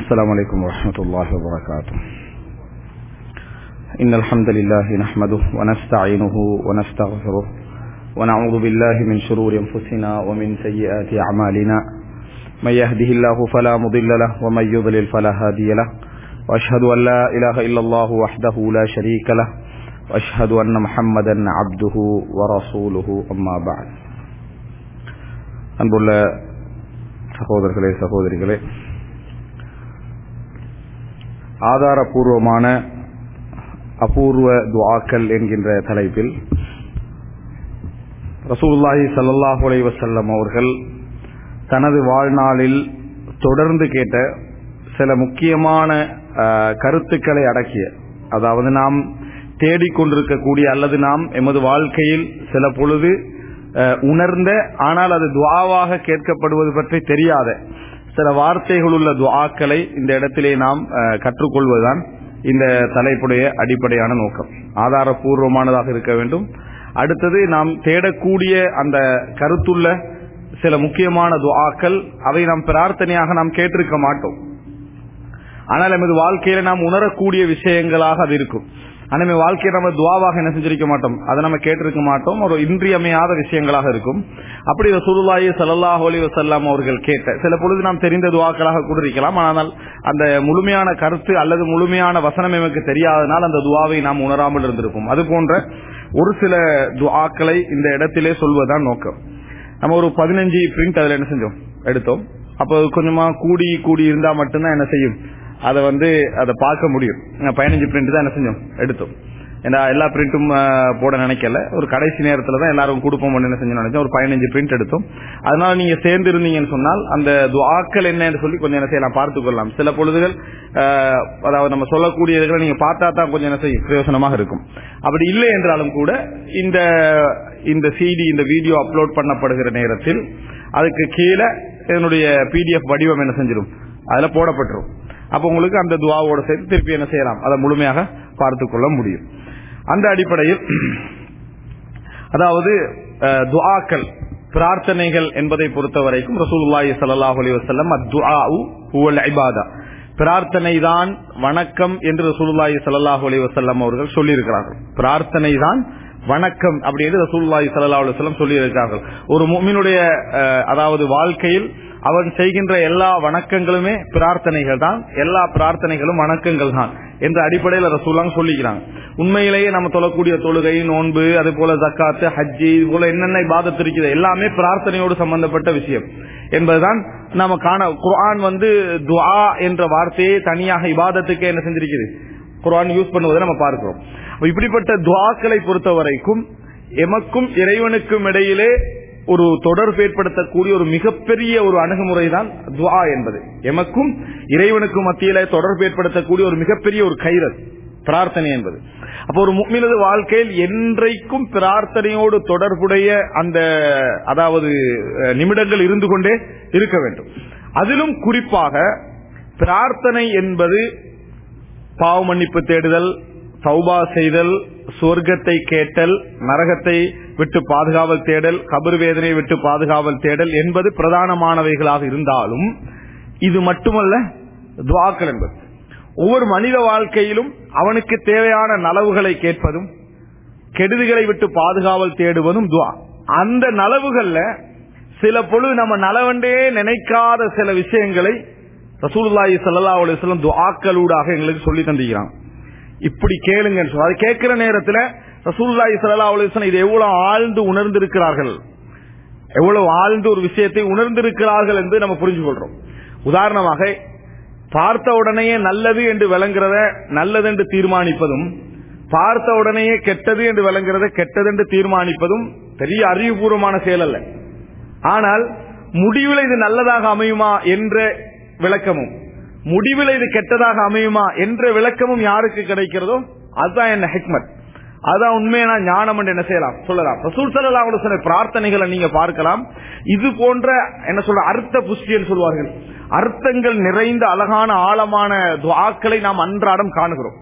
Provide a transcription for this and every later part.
السلام عليكم ورحمة الله وبركاته إن الحمد لله نحمده ونستعينه ونستغفره ونعوذ بالله من شرور أنفسنا ومن سيئات أعمالنا من يهده الله فلا مضل له ومن يضلل فلا هادي له وأشهد أن لا إله إلا الله وحده لا شريك له وأشهد أن محمدا عبده ورسوله أما بعد அன்புள்ள சகோதரர்களே சகோதரிகளே ஆதாரபூர்வமான அபூர்வ துவாக்கள் என்கின்ற தலைப்பில் ரசூலுல்லாஹி ஸல்லல்லாஹு அலைஹி வஸல்லம் அவர்கள் தனது வாழ்நாளில் தொடர்ந்து கேட்ட சில முக்கியமான அஹ், கருத்துக்களை அடக்கிய அதாவது நாம் தேடிக்கொண்டிருக்கக்கூடிய அல்லது நாம் எமது வாழ்க்கையில் சில பொழுது அஹ், உணர்ந்த ஆனால் அது துவாவாக கேட்கப்படுவது பற்றி தெரியாத சில வார்த்தைகள் உள்ள துவாக்களை இந்த இடத்திலே நாம் அஹ், கற்றுக்கொள்வதுதான் இந்த தலைப்புடைய அடிப்படையான நோக்கம் ஆதாரபூர்வமானதாக இருக்க வேண்டும் அடுத்தது நாம் தேடக்கூடிய அந்த கருத்துள்ள சில முக்கியமான துஆக்கள் அவை நாம் பிரார்த்தனையாக நாம் கேட்டிருக்க மாட்டோம் ஆனால் நமது வாழ்க்கையில நாம் உணரக்கூடிய விஷயங்களாக அது இருக்கும் ஆனா நம்ம வாழ்க்கையை நம்ம துவாவாக என்ன செஞ்சிருக்க மாட்டோம் அதை நம்ம கேட்டிருக்க மாட்டோம் ஒரு இன்றியமையாத விஷயங்களாக இருக்கும் அப்படி ரசூலுல்லாஹி ஸல்லல்லாஹு அலைஹி வஸல்லம் அவர்கள் கேட்ட சில பொழுது நாம் தெரிந்த துவாக்களாக கூட இருக்கலாம் ஆனால் அந்த முழுமையான கருத்து அல்லது முழுமையான வசனம் நமக்கு தெரியாதனால் அந்த துவாவை நாம் உணராமல் இருந்திருப்போம் அது போன்ற ஒரு சில துஆக்களை இந்த இடத்திலே சொல்வதுதான் நோக்கம் நம்ம ஒரு பதினஞ்சு பிரிண்ட் அதுல என்ன செஞ்சோம் எடுத்தோம் அப்போ கொஞ்சமா கூடி கூடி இருந்தா மட்டும்தான் என்ன செய்யும் அதை வந்து அதை பார்க்க முடியும் அஹ் பதினஞ்சு பிரிண்ட் தான் என்ன செஞ்சோம் எடுத்தோம் ஏன்னா எல்லா பிரிண்ட்டும் போட நினைக்கல ஒரு கடைசி நேரத்துல தான் எல்லாரும் கொடுப்போம் என்ன செஞ்சோம் நினைச்சோம் ஒரு பதினஞ்சு பிரிண்ட் எடுத்தோம் அதனால நீங்க சேர்ந்து இருந்தீங்கன்னு சொன்னால் அந்த துஆக்கள் என்னன்னு சொல்லி கொஞ்சம் என்ன செய்யலாம் பார்த்துக் கொள்ளலாம் சில பொழுதுகள் அஹ், அதாவது நம்ம சொல்லக்கூடியதுகளை நீங்க பார்த்தா தான் கொஞ்சம் என்ன செய்யும் பிரயோசனமாக இருக்கும் அப்படி இல்லை என்றாலும் கூட இந்த இந்த சிடி இந்த வீடியோ அப்லோட் பண்ணப்படுகிற நேரத்தில் அதுக்கு கீழே என்னுடைய பிடிஎஃப் வடிவம் என்ன செஞ்சிடும் அதுல போடப்பட்டுரும் அப்ப உங்களுக்கு அந்த துவாவோட சேர்த்து திருப்பி என்ன செய்யலாம் அதை முழுமையாக பார்த்துக் கொள்ள முடியும் அந்த அடிப்படையில் அதாவது அஹ், துஆக்கள் பிரார்த்தனைகள் என்பதை பொறுத்த வரைக்கும் ரசூலுல்லாஹி ஸல்லல்லாஹு அலைஹி வஸல்லம் அத்-துஆஉ ஹுவல் இபாதா பிரார்த்தனை தான் வணக்கம் என்று ரசூலுல்லாஹி ஸல்லல்லாஹு அலைஹி வஸல்லம் அவர்கள் சொல்லியிருக்கிறார்கள் பிரார்த்தனை தான் வணக்கம் அப்படின்னு ரசூலுல்லாஹி ஸல்லல்லாஹு அலைஹி வஸல்லம் சொல்லியிருக்கிறார்கள் ஒரு முஃமினுடைய அஹ், அதாவது வாழ்க்கையில் அவன் செய்கின்ற எல்லா வணக்கங்களுமே பிரார்த்தனைகள் தான் எல்லா பிரார்த்தனைகளும் வணக்கங்கள் தான் என்ற அடிப்படையில் ரசூலாங்க சொல்லிக்கிறாங்க உண்மையிலேயே நம்ம தொழக்கூடிய தொழுகை நோன்பு அது போல ஜக்காத்து ஹஜ்ஜி இது போல என்னென்ன இபாதத் இருக்குது எல்லாமே பிரார்த்தனையோடு சம்பந்தப்பட்ட விஷயம் என்பதுதான் நாம காண குர்ஆன் வந்து துஆ என்ற வார்த்தையை தனியாக இபாதத்துக்கு என்ன செஞ்சிருக்குது குர்ஆன் யூஸ் பண்ணுவதை நம்ம பார்க்கிறோம் அப்ப இப்படிப்பட்ட துஆக்களை பொறுத்த வரைக்கும் எமக்கும் இறைவனுக்கும் இடையிலே ஒரு தொடர்பு ஏற்படுத்தக்கூடிய ஒரு மிகப்பெரிய ஒரு அணுகுமுறை தான் துஆ என்பது எமக்கும் இறைவனுக்கும் மத்தியில தொடர்பு ஏற்படுத்தக்கூடிய ஒரு மிகப்பெரிய ஒரு கைரத் பிரார்த்தனை என்பது அப்ப ஒரு முக்மினது வாழ்க்கையில் என்றைக்கும் பிரார்த்தனையோடு தொடர்புடைய அந்த அதாவது அஹ், நிமிடங்கள் இருந்து கொண்டே இருக்க வேண்டும் அதிலும் குறிப்பாக பிரார்த்தனை என்பது பாவ மன்னிப்பு தேடுதல் தௌபா செய்தல் சொர்க்கத்தை கேட்டல் நரகத்தை விட்டு பாதுகாவல் தேடல் கபர் வேதனை விட்டு பாதுகாவல் தேடல் என்பது பிரதானமானவைகளாக இருந்தாலும் இது மட்டுமல்ல துவாக்கள் என்பது ஒவ்வொரு மனித வாழ்க்கையிலும் அவனுக்கு தேவையான நலவுகளை கேட்பதும் கெடுதிகளை விட்டு பாதுகாவல் தேடுவதும் துவா அந்த நலவுகள்ல சில பொழுது நம்ம நலவண்டே நினைக்காத சில விஷயங்களை ரசூலுல்லாஹி ஸல்லல்லாஹு அலைஹி வஸல்லம் துஆக்களூடாக எங்களுக்கு சொல்லி தந்திருக்கிறாங்க இப்படி கேளுங்கன்னு சொல்லி அது கேட்கிற நேரத்துல ரசூலுல்லாஹி ஸல்லல்லாஹு அலைஹி வஸல்லம் இது எவ்வளவு ஆழ்ந்து உணர்ந்திருக்கிறார்கள் எவ்வளவு ஆழ்ந்து ஒரு விஷயத்தை உணர்ந்திருக்கிறார்கள் என்று நம்ம புரிஞ்சு கொள்றோம் உதாரணமாக பார்த்த உடனேயே நல்லது என்று விளங்குறத நல்லது என்று தீர்மானிப்பதும் பார்த்த உடனேயே கெட்டது என்று விளங்குறத கெட்டது என்று தீர்மானிப்பதும் பெரிய அறிவுபூர்வமான செயல் அல்ல ஆனால் முடிவில் இது நல்லதாக அமையுமா என்ற விளக்கமும் முடிவில் இது கெட்டதாக அமையுமா என்ற விளக்கமும் யாருக்கு கிடைக்கிறதோ அதுதான் என்ன ஹெக்மத் அதான் உண்மையான ஞானம் என்று என்ன செய்யலாம் சொல்லலாம் ரசூல் ஸல்லல்லாஹு அலைஹி வஸல்லம் பிரார்த்தனைகளை நீங்க பார்க்கலாம் இது போன்ற என்ன சொல்ற அர்த்த புஷ்டின்னு சொல்வார்கள் அர்த்தங்கள் நிறைந்த அழகான ஆழமான துஆக்களை நாம் அன்றாடம் காணுகிறோம்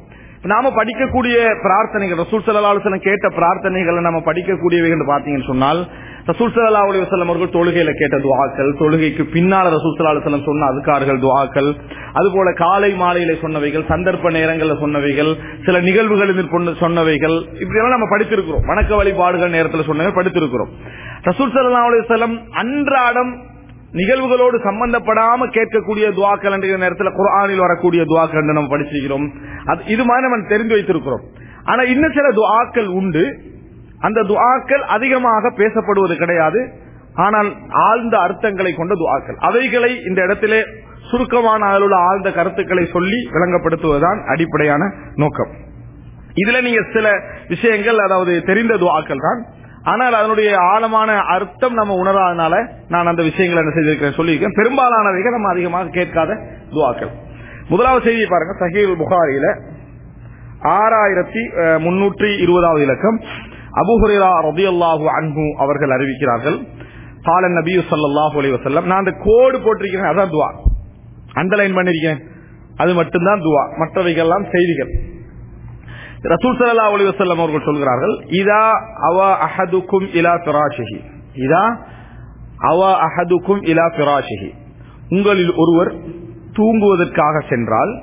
நாம படிக்கக்கூடிய பிரார்த்தனைகள் ரசூல் சல்லா அலுவலம் கேட்ட பிரார்த்தனைகளை நம்ம படிக்கக்கூடியவைகள் பாத்தீங்கன்னு சொன்னால் ரசூல் சல்லா அலுவலம் அவர்கள் தொழுகையில கேட்ட துவாக்கள் தொழுகைக்கு பின்னால ரசூல் சல்லா அலுவலம் சொன்ன அதுக்கார்கள் துவாக்கள் அதுபோல காலை மாலையில சொன்னவைகள் சந்தர்ப்ப நேரங்களில் சொன்னவைகள் சில நிகழ்வுகளில் கொண்டு சொன்னவைகள் இப்படியெல்லாம் நம்ம படித்திருக்கிறோம் வணக்க வழிபாடுகள் நேரத்தில் சொன்னவை படித்திருக்கிறோம் ரசூல் சல்லா அலுவலம் அன்றாடம் நிகழ்வுகளோடு சம்பந்தப்படாம கேட்கக்கூடிய துவாக்கள் என்ற நேரத்தில் குரானில் வரக்கூடிய துவாக்கள் என்று நம்ம படிச்சிருக்கிறோம் அது இது மாதிரி நம்ம தெரிந்து வைத்திருக்கிறோம் ஆனா இன்னும் சில துவாக்கள் உண்டு அந்த துவாக்கள் அதிகமாக பேசப்படுவது கிடையாது ஆனால் ஆழ்ந்த அர்த்தங்களை கொண்ட துவாக்கள் அவைகளை இந்த இடத்திலே சுருக்கமான அளவுள்ள ஆழ்ந்த கருத்துக்களை சொல்லி விளங்கப்படுத்துவதுதான் அடிப்படையான நோக்கம் இதுல நீங்க சில விஷயங்கள் அதாவது தெரிந்த துவாக்கள் தான் ஆனால் அதனுடைய ஆழமான அர்த்தம் நம்ம உணராதனால நான் அந்த விஷயங்களை என்ன செய்திருக்கிறேன் சொல்லியிருக்கேன் பெரும்பாலானவைகள் நம்ம அதிகமாக கேட்காத துவாக்கள் முதலாவது செய்தியை பாருங்க சஹீல் புகாரியில ஆறாயிரத்தி முன்னூற்றி இருபதாவது இலக்கம் அபுஹுரா ரபியல்லாஹு அன்பு அவர்கள் அறிவிக்கிறார்கள் காலன் நபி சொல்லாஹு அலி வசல்லம் நான் அந்த கோடு போட்டிருக்கிறேன் அதான் துவா அண்டர்லைன் பண்ணிருக்கேன் அது மட்டும்தான் துவா மற்றவைகள்லாம் செய்திகள் ரசூல் சல்லா அலி வசல்லம் அவர்கள் சொல்கிறார்கள் இதா அவ அஹதுக்கும் இலா பிராஷிஹி இதா அவ அஹதுக்கும் இலா பிராஷிஹி உங்களில் ஒருவர் தூங்குவதற்காக சென்றால்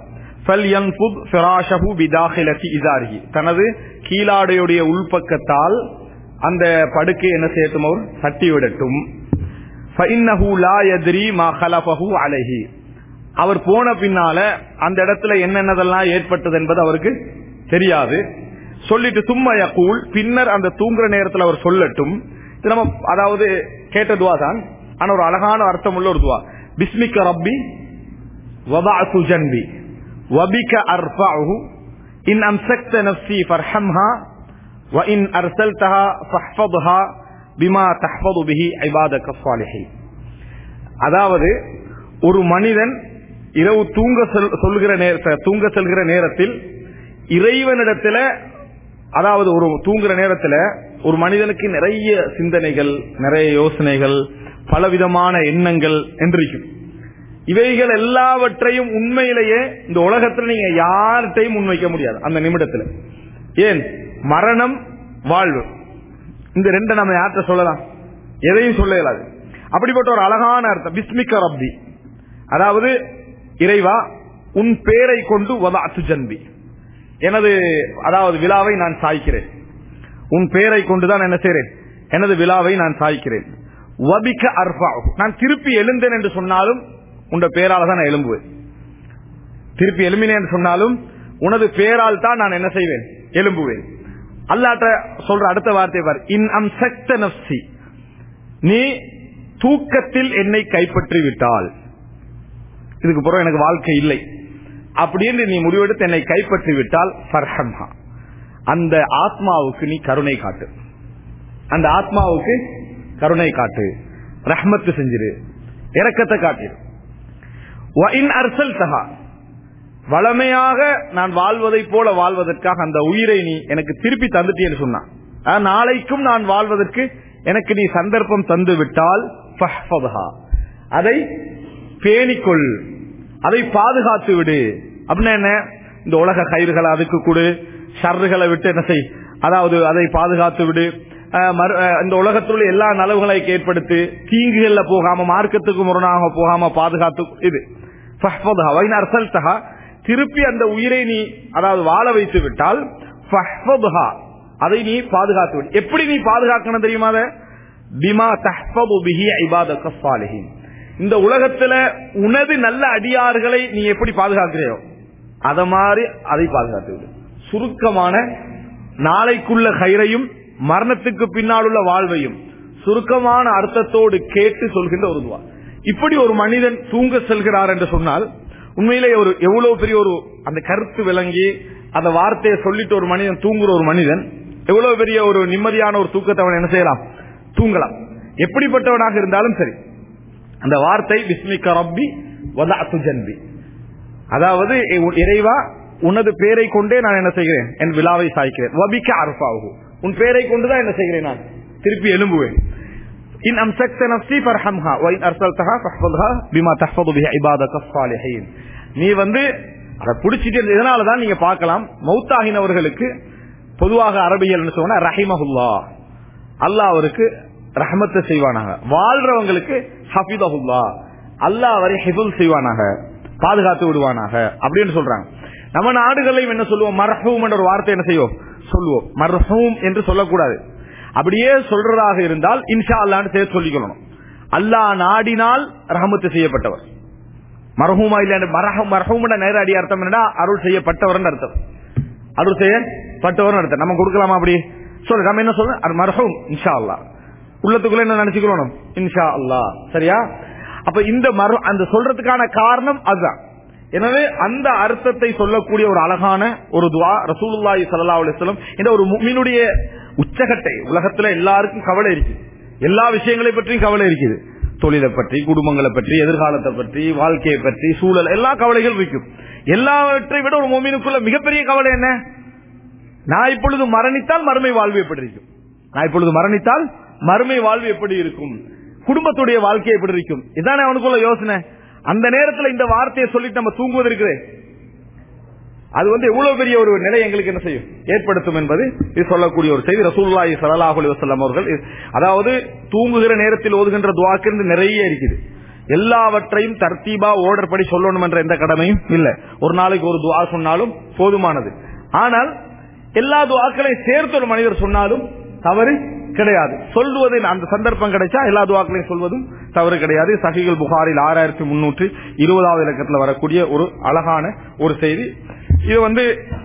தனது கீழாடையுடைய உள்பக்கத்தால் அந்த படுக்கை என்ன செய்யட்டும் அவர் தட்டி விடட்டும் அவர் போன பின்னால அந்த இடத்துல என்னென்னதெல்லாம் ஏற்பட்டது என்பது அவருக்கு தெரியாது சொல்லிட்டு சும்மா யகூல் பின்னர் அந்த தூங்குற நேரத்தில் அவர் சொல்லட்டும் இது நம்ம அதாவது கேட்ட துவா தான் ஆனா ஒரு அழகான அர்த்தம் உள்ள ஒரு துவா பிஸ்மிக்க ரப்பி வபாசு ஜன்பி வபிக அர்ஃபஅஹு இன் அம்சக்த நஃப்ஸி ஃபர்ஹம்ஹா وإن أرسلتها فاحفظها بما تحفظ به عبادك الصالحين அதாவது ஒரு மனிதன் இரவு தூங்க சொல்கிற நேரத்தை தூங்க செல்கிற நேரத்தில் இறைவனிடத்துல அதாவது ஒரு தூங்குற நேரத்துல ஒரு மனிதனுக்கு நிறைய சிந்தனைகள் நிறைய யோசனைகள் பலவிதமான எண்ணங்கள் என்றிருக்கும் இவைகள் எல்லாவற்றையும் உண்மையிலேயே இந்த உலகத்தில் நீங்க யார்கிட்டையும் முன்வைக்க முடியாது அந்த நிமிடத்துல ஏன் மரணம் வாழ்வு இந்த ரெண்டை நம்ம யார்கிட்ட சொல்லலாம் எதையும் சொல்ல இயலாது அப்படிப்பட்ட ஒரு அழகான அர்த்தம் பிஸ்மிக்க ரப்பி அதாவது இறைவா உன் பேரை கொண்டு வதாத்து ஜன்பி எனது அதாவது விழாவை நான் சாய்க்கிறேன் உன் பேரை கொண்டுதான் என்ன செய்றேன் எனது விழாவை நான் சாய்க்கிறேன் வபிக்க அர்ஃபா நான் திருப்பி எழுந்தேன் என்று சொன்னாலும் உண்ட பேரால தான் நான் எழும்புவேன் திருப்பி எழும்பினேன் என்று சொன்னாலும் உனது பேரால் தான் நான் என்ன செய்வேன் எழும்புவேன் அல்லாட்ட சொல்ற அடுத்த வார்த்தை பார் இன் அம் சக்த நப்சி நீ தூக்கத்தில் என்னை கைப்பற்றி விட்டால் இதுக்கு பிறகு எனக்கு வாழ்க்கை இல்லை அப்படின்னு நீ முடிவெடுத்து என்னை கைப்பற்றி விட்டால் ஃபர்ஹம்ஹா அந்த ஆத்மாவுக்கு நீ கருணை காட்டு அந்த ஆத்மாவுக்கு கருணை காட்டு ரஹ்மத்து செஞ்சிரு இரக்கத்தை காட்டிரு அர்சல் தகா வளமையாக நான் வாழ்வதை போல வாழ்வதற்காக அந்த உயிரை நீ எனக்கு திருப்பி தந்துட்டேன்னு சொன்னான் நாளைக்கும் நான் வாழ்வதற்கு எனக்கு நீ சந்தர்ப்பம் தந்து விட்டால் அதை பேணிக்கொள் அதை பாதுகாத்து விடு அப்படின்னா என்ன இந்த உலக கயிறுகளை அதுக்கு கொடு ஷர்றுகளை விட்டு என்ன செய் அதாவது அதை பாதுகாத்து விடு இந்த உலகத்தில் எல்லா நலவுகளை ஏற்படுத்தி தீங்குகள்ல போகாம மார்க்கத்துக்கு முரணாக போகாம பாதுகாத்து இது திருப்பி அந்த உயிரை நீ அதாவது வாழ வைத்து விட்டால் அதை நீ பாதுகாத்து விடு எப்படி நீ பாதுகாக்கணும் தெரியுமா பிமா தஹ்பது பிஹி இபாதக சாலிஹின் இந்த உலகத்துல உனது நல்ல அடியார்களை நீ எப்படி பாதுகாக்கிறையோ அத மாதிரி அதை பாதுகாத்து விடு சுருக்கமான நாளைக்குள்ள கயிறையும் மரணத்துக்கு பின்னால் உள்ள வாழ்வையும் சுருக்கமான அர்த்தத்தோடு கேட்டு சொல்கின்ற ஒரு துவா இப்படி ஒரு மனிதன் தூங்க செல்கிறார் என்று சொன்னால் உண்மையிலே ஒரு எவ்வளவு பெரிய ஒரு அந்த கருத்து விளங்கி அந்த வார்த்தையை சொல்லிட்டு ஒரு மனிதன் தூங்குற ஒரு மனிதன் எவ்வளவு பெரிய ஒரு நிம்மதியான ஒரு தூக்கத்தை அவன் என்ன செய்யலாம் தூங்கலாம் எப்படிப்பட்டவனாக இருந்தாலும் சரி அந்த வார்த்தை விஸ்மிக்க ரப்பி வதாத்து ஜன்பி அதாவது இறைவா உனது பேரை கொண்டே நான் என்ன செய்கிறேன் என் விழாவை சாய்க்கிறேன் வபிக்க அர்ஃபாகு உன் பேரை கொண்டுதான் என்ன செய்கிறேன் நான் திருப்பி எழும்புவேன் இன் அம்சக்த நஃப்ஸி ஃபர்ஹம்ஹா வ இன் அர்சல்தஹா ஃபஹ்ஃபத்ஹா பிமா தஹ்ஃபது பிஹி இபாதக ஸாலிஹீன் நீ வந்து அதை பிடிச்சிட்டு இதனாலதான் நீங்க பார்க்கலாம் மௌத்தாகினவர்களுக்கு பொதுவாக அரபியல் சொன்னா ரஹிமஹுல்லா அல்லாஹ் அவருக்கு ரஹமத்தை செய்வானாக வாழ்றவங்களுக்கு ஹபிதஹுல்லா அல்லாஹ் அவரை ஹிபுல் செய்வானாக பாதுகாத்து விடுவானாக அப்படின்னு சொல்றாங்க நம்ம நாடுகளையும் என்ன சொல்லுவோம் மர்ஹூம் என்ற ஒரு வார்த்தை என்ன செய்வோம் சொல்லுவோம் மர்ஹூம் என்று சொல்லக்கூடாது அப்படியே சொல்றதாக இருந்தால் இன்ஷா அல்லான்னு சேர்த்து சொல்லிக்கணும் அல்லாஹ் நாடினால் ரஹமத்து செய்யப்பட்டவர் மரஹூமா இல்ல மரஹம் மரஹூம நேர அடி அர்த்தம் என்னடா அருள் செய்யப்பட்டவர் அர்த்தம் அருள் செய்யப்பட்டவர் அர்த்தம் நம்ம கொடுக்கலாமா அப்படி சொல்லு நம்ம என்ன சொல்றோம் அது மரஹூம் இன்ஷா அல்லா உள்ளத்துக்குள்ள என்ன நினைச்சுக்கணும் இன்ஷா அல்லா சரியா அப்ப இந்த மரு அந்த சொல்றதுக்கான காரணம் அதுதான் எனவே அந்த அர்த்தத்தை சொல்லக்கூடிய ஒரு அழகான ஒரு துவா ரசூலுல்லாஹி ஸல்லல்லாஹு அலைஹி வஸல்லம் இந்த ஒரு முஃமினுடைய உச்சகட்டை உலகத்துல எல்லாருக்கும் கவலை இருக்கு எல்லா விஷயங்களை பற்றியும் கவலை இருக்குது தொழிலை பற்றி குடும்பங்களை பற்றி எதிர்காலத்தை பற்றி வாழ்க்கையை பற்றி சூழல் எல்லா கவலைகள் இருக்கும் எல்லாவற்றை விட ஒரு மோமினுக்குள்ள மிகப்பெரிய கவலை என்ன நான் இப்பொழுது மரணித்தால் மறுமை வாழ்வு எப்படி இருக்கும் நான் இப்பொழுது மரணித்தால் மறுமை வாழ்வு எப்படி இருக்கும் குடும்பத்துடைய வாழ்க்கை எப்படி இருக்கும் இதானே அவனுக்குள்ள யோசனை அந்த நேரத்தில் இந்த வார்த்தையை சொல்லிட்டு நம்ம தூங்குவது இருக்குது அது வந்து எவ்வளவு பெரிய ஒரு நிலை எங்களுக்கு என்ன செய்யும் ஏற்படுத்தும் என்பது இது சொல்லக்கூடிய ஒரு செய்தி ரசூல்லாஹி ஸல்லல்லாஹு அலைஹி வஸல்லம் அவர்கள் அதாவது தூங்குகிற நேரத்தில் ஓதுகின்ற துவாக்கு நிறைய இருக்குது எல்லாவற்றையும் தர்த்தீபா ஓர்டர் படி சொல்லணும் என்ற எந்த கடமையும் இல்ல ஒரு நாளைக்கு ஒரு துவா சொன்னாலும் போதுமானது ஆனால் எல்லா துவாக்களையும் சேர்த்து ஒரு மனிதர் சொன்னாலும் தவறு கிடையாது சொல்வது அந்த சந்தர்ப்பம் கிடைச்சா எல்லா துவாக்களையும் சொல்வதும் தவறு கிடையாது சஹிகள் புகாரில் ஆறாயிரத்தி முன்னூற்று இருபதாவது இலக்கத்தில் வரக்கூடிய ஒரு அழகான ஒரு செய்தி இது வந்து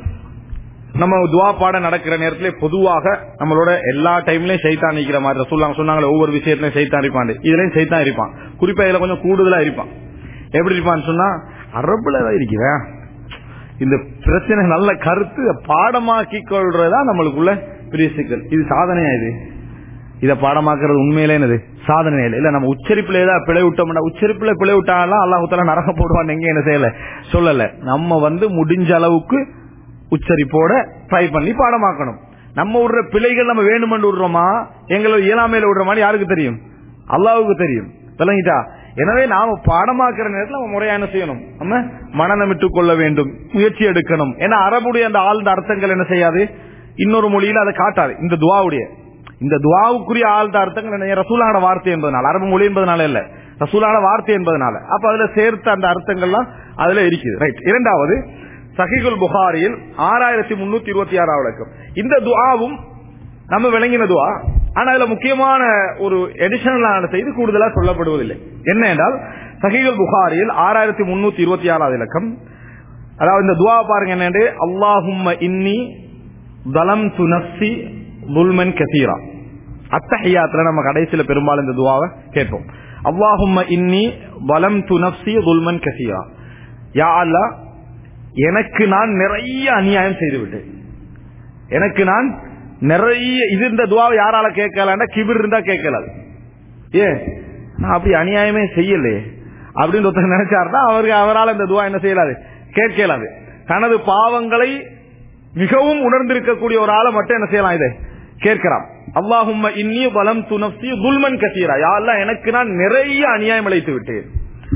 நம்ம துவா பாட நடக்கிற நேரத்துல பொதுவாக நம்மளோட எல்லா டைம்லயும் சைத்தான் நிக்கிற மாதிரி ரசூல்லாங்க சொன்னாங்களே ஒவ்வொரு விஷயத்திலயும் சைத்தான் இருப்பான் இதுலயும் சைத்தான் இருப்பான் குறிப்பா இதுல கொஞ்சம் கூடுதலா இருப்பான் எப்படி இருப்பான்னு சொன்னா அரபுல தான் இருக்கிறேன் இந்த பிரச்சனை நல்ல கருத்து பாடமாக்கி கொள்றதா நம்மளுக்குள்ள பெரிய சிக்கல் இது சாதனையா இது இத பாடமாக்குறது உண்மையிலே என்னது சாதனை இல்லை இல்ல நம்ம உச்சரிப்புல ஏதாவது பிழை விட்டோம்னா உச்சரிப்புல பிழை விட்டாலும் அல்லாஹுத்தால நரக போடுவான் எங்க என்ன செய்யல சொல்லல நம்ம வந்து முடிஞ்ச அளவுக்கு உச்சரிப்போட ட்ரை பண்ணி பாடமாக்கணும் நம்ம விடுற பிழைகள் நம்ம வேணுமென்று விடுறோமா எங்களை இயலாமையில விடுறோமா யாருக்கு தெரியும் அல்லாவுக்கு தெரியும் விளங்கிட்டா எனவே நாம பாடமாக்குற நேரத்தில் நம்ம முறையா என்ன செய்யணும் நம்ம மனநமிட்டுக் கொள்ள வேண்டும் முயற்சி எடுக்கணும் ஏன்னா அரபுடைய அந்த ஆழ்ந்த அர்த்தங்கள் என்ன செய்யாது இன்னொரு மொழியில அதை காட்டாது இந்த துவாவுடைய இந்த துவாவுக்குரிய ஆழ்ந்த அர்த்தங்கள் என்ன ரசூலான வார்த்தை என்பதனால அரபு மொழி என்பதனால இல்ல ரசூலான வார்த்தை என்பதனால அப்ப அதுல சேர்த்த அந்த அர்த்தங்கள்லாம் அதுல இருக்குது ரைட் இரண்டாவது சஹிகுல் புகாரியில் ஆறாயிரத்தி முன்னூத்தி இருபத்தி ஆறாவது விளக்கம் இந்த துவாவும் நம்ம விளங்கின துவா ஆனா அதுல முக்கியமான ஒரு எடிஷனலான செய்தி கூடுதலா சொல்லப்படுவதில்லை என்ன என்றால் சஹிகுல் புகாரியில் ஆறாயிரத்தி முன்னூத்தி இருபத்தி ஆறாவது இலக்கம் அதாவது இந்த துவா பாருங்க என்னண்டு அல்லாஹும்ம இன்னி தலம் துனப்சி துல்மன் கசீரா அத்தஹியாத்துல நம்ம கடைசியில பெரும்பாலும் இந்த துவாவை கேட்போம் அல்லாஹும்ம இன்னி வலம் துனப்சி துல்மன் கசீரா யா அல்லா எனக்கு நான் நிறைய அநியாயம் செய்து விட்டேன் எனக்கு நான் நிறைய இது இந்த துவாவை யாரால கேட்கலான்னா கிபிர் இருந்தா கேட்கலாது ஏ நான் அப்படி அநியாயமே செய்யலையே அப்படின்னு ஒருத்தர் நினைச்சாருன்னா அவருக்கு அவரால் இந்த துவா என்ன செய்யலாது கேட்கலாது தனது பாவங்களை மிகவும் உணர்ந்திருக்கக்கூடிய ஒரு ஆளை மட்டும் என்ன செய்யலாம் இதை கேட்கிறான் அல்லாஹும்ம இன்னி பலம் துனப்சி துல்மன் கசீரா யாரெல்லாம் எனக்கு நான் நிறைய அநியாயம் அழைத்து விட்டேன்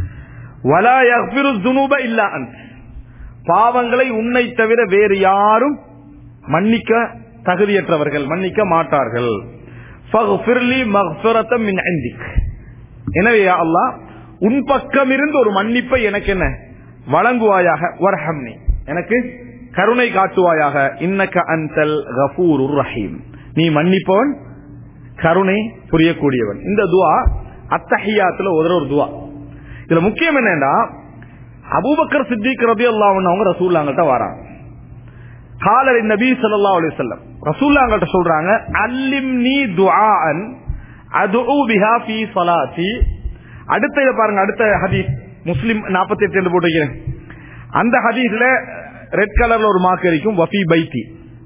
வலா யக்பிரு துனூப இல்லா அன்த் பாவங்களை உன்னை தவிர வேறு யாரும் மன்னிக்க தகுதியற்றவர்கள் மன்னிக்க மாட்டார்கள் எனவே அல்லாஹ் உன் பக்கம் இருந்து ஒரு மன்னிப்பை எனக்கு என்ன வழங்குவாயாக வர்ஹம்னி எனக்கு கருணை காட்டுவாயாக இன்னக்க அந்தல் கபூர் ரஹீம் நீ மன்னிப்பவன் கருணை புரியக்கூடியவன் இந்த துவா அத்தஹியாத்துல ஒரு ஒரு துவா இதுல முக்கியம் என்னன்னா அபூபக்கர் சித்திக் ரபி அல்லாஹ் அவங்க ரசூல்லாங்கிட்ட வராங்க காலர் நபி சல்லா அலி சொல்லம் ரசூல்லாங்கிட்ட சொல்றாங்க அல்லிம் நீ துஆன் அதுஉ பிஹா ஃபீ ஸலாத்தி அடுத்த இத பாருங்க அடுத்த ஹதீஸ் முஸ்லிம் 48 என்று போட்டுக்கிறேன் அந்த ஹதீஸ்ல ரெட் கலர்ல ஒரு மார்க் இருக்கும் வஃபி பைத்தி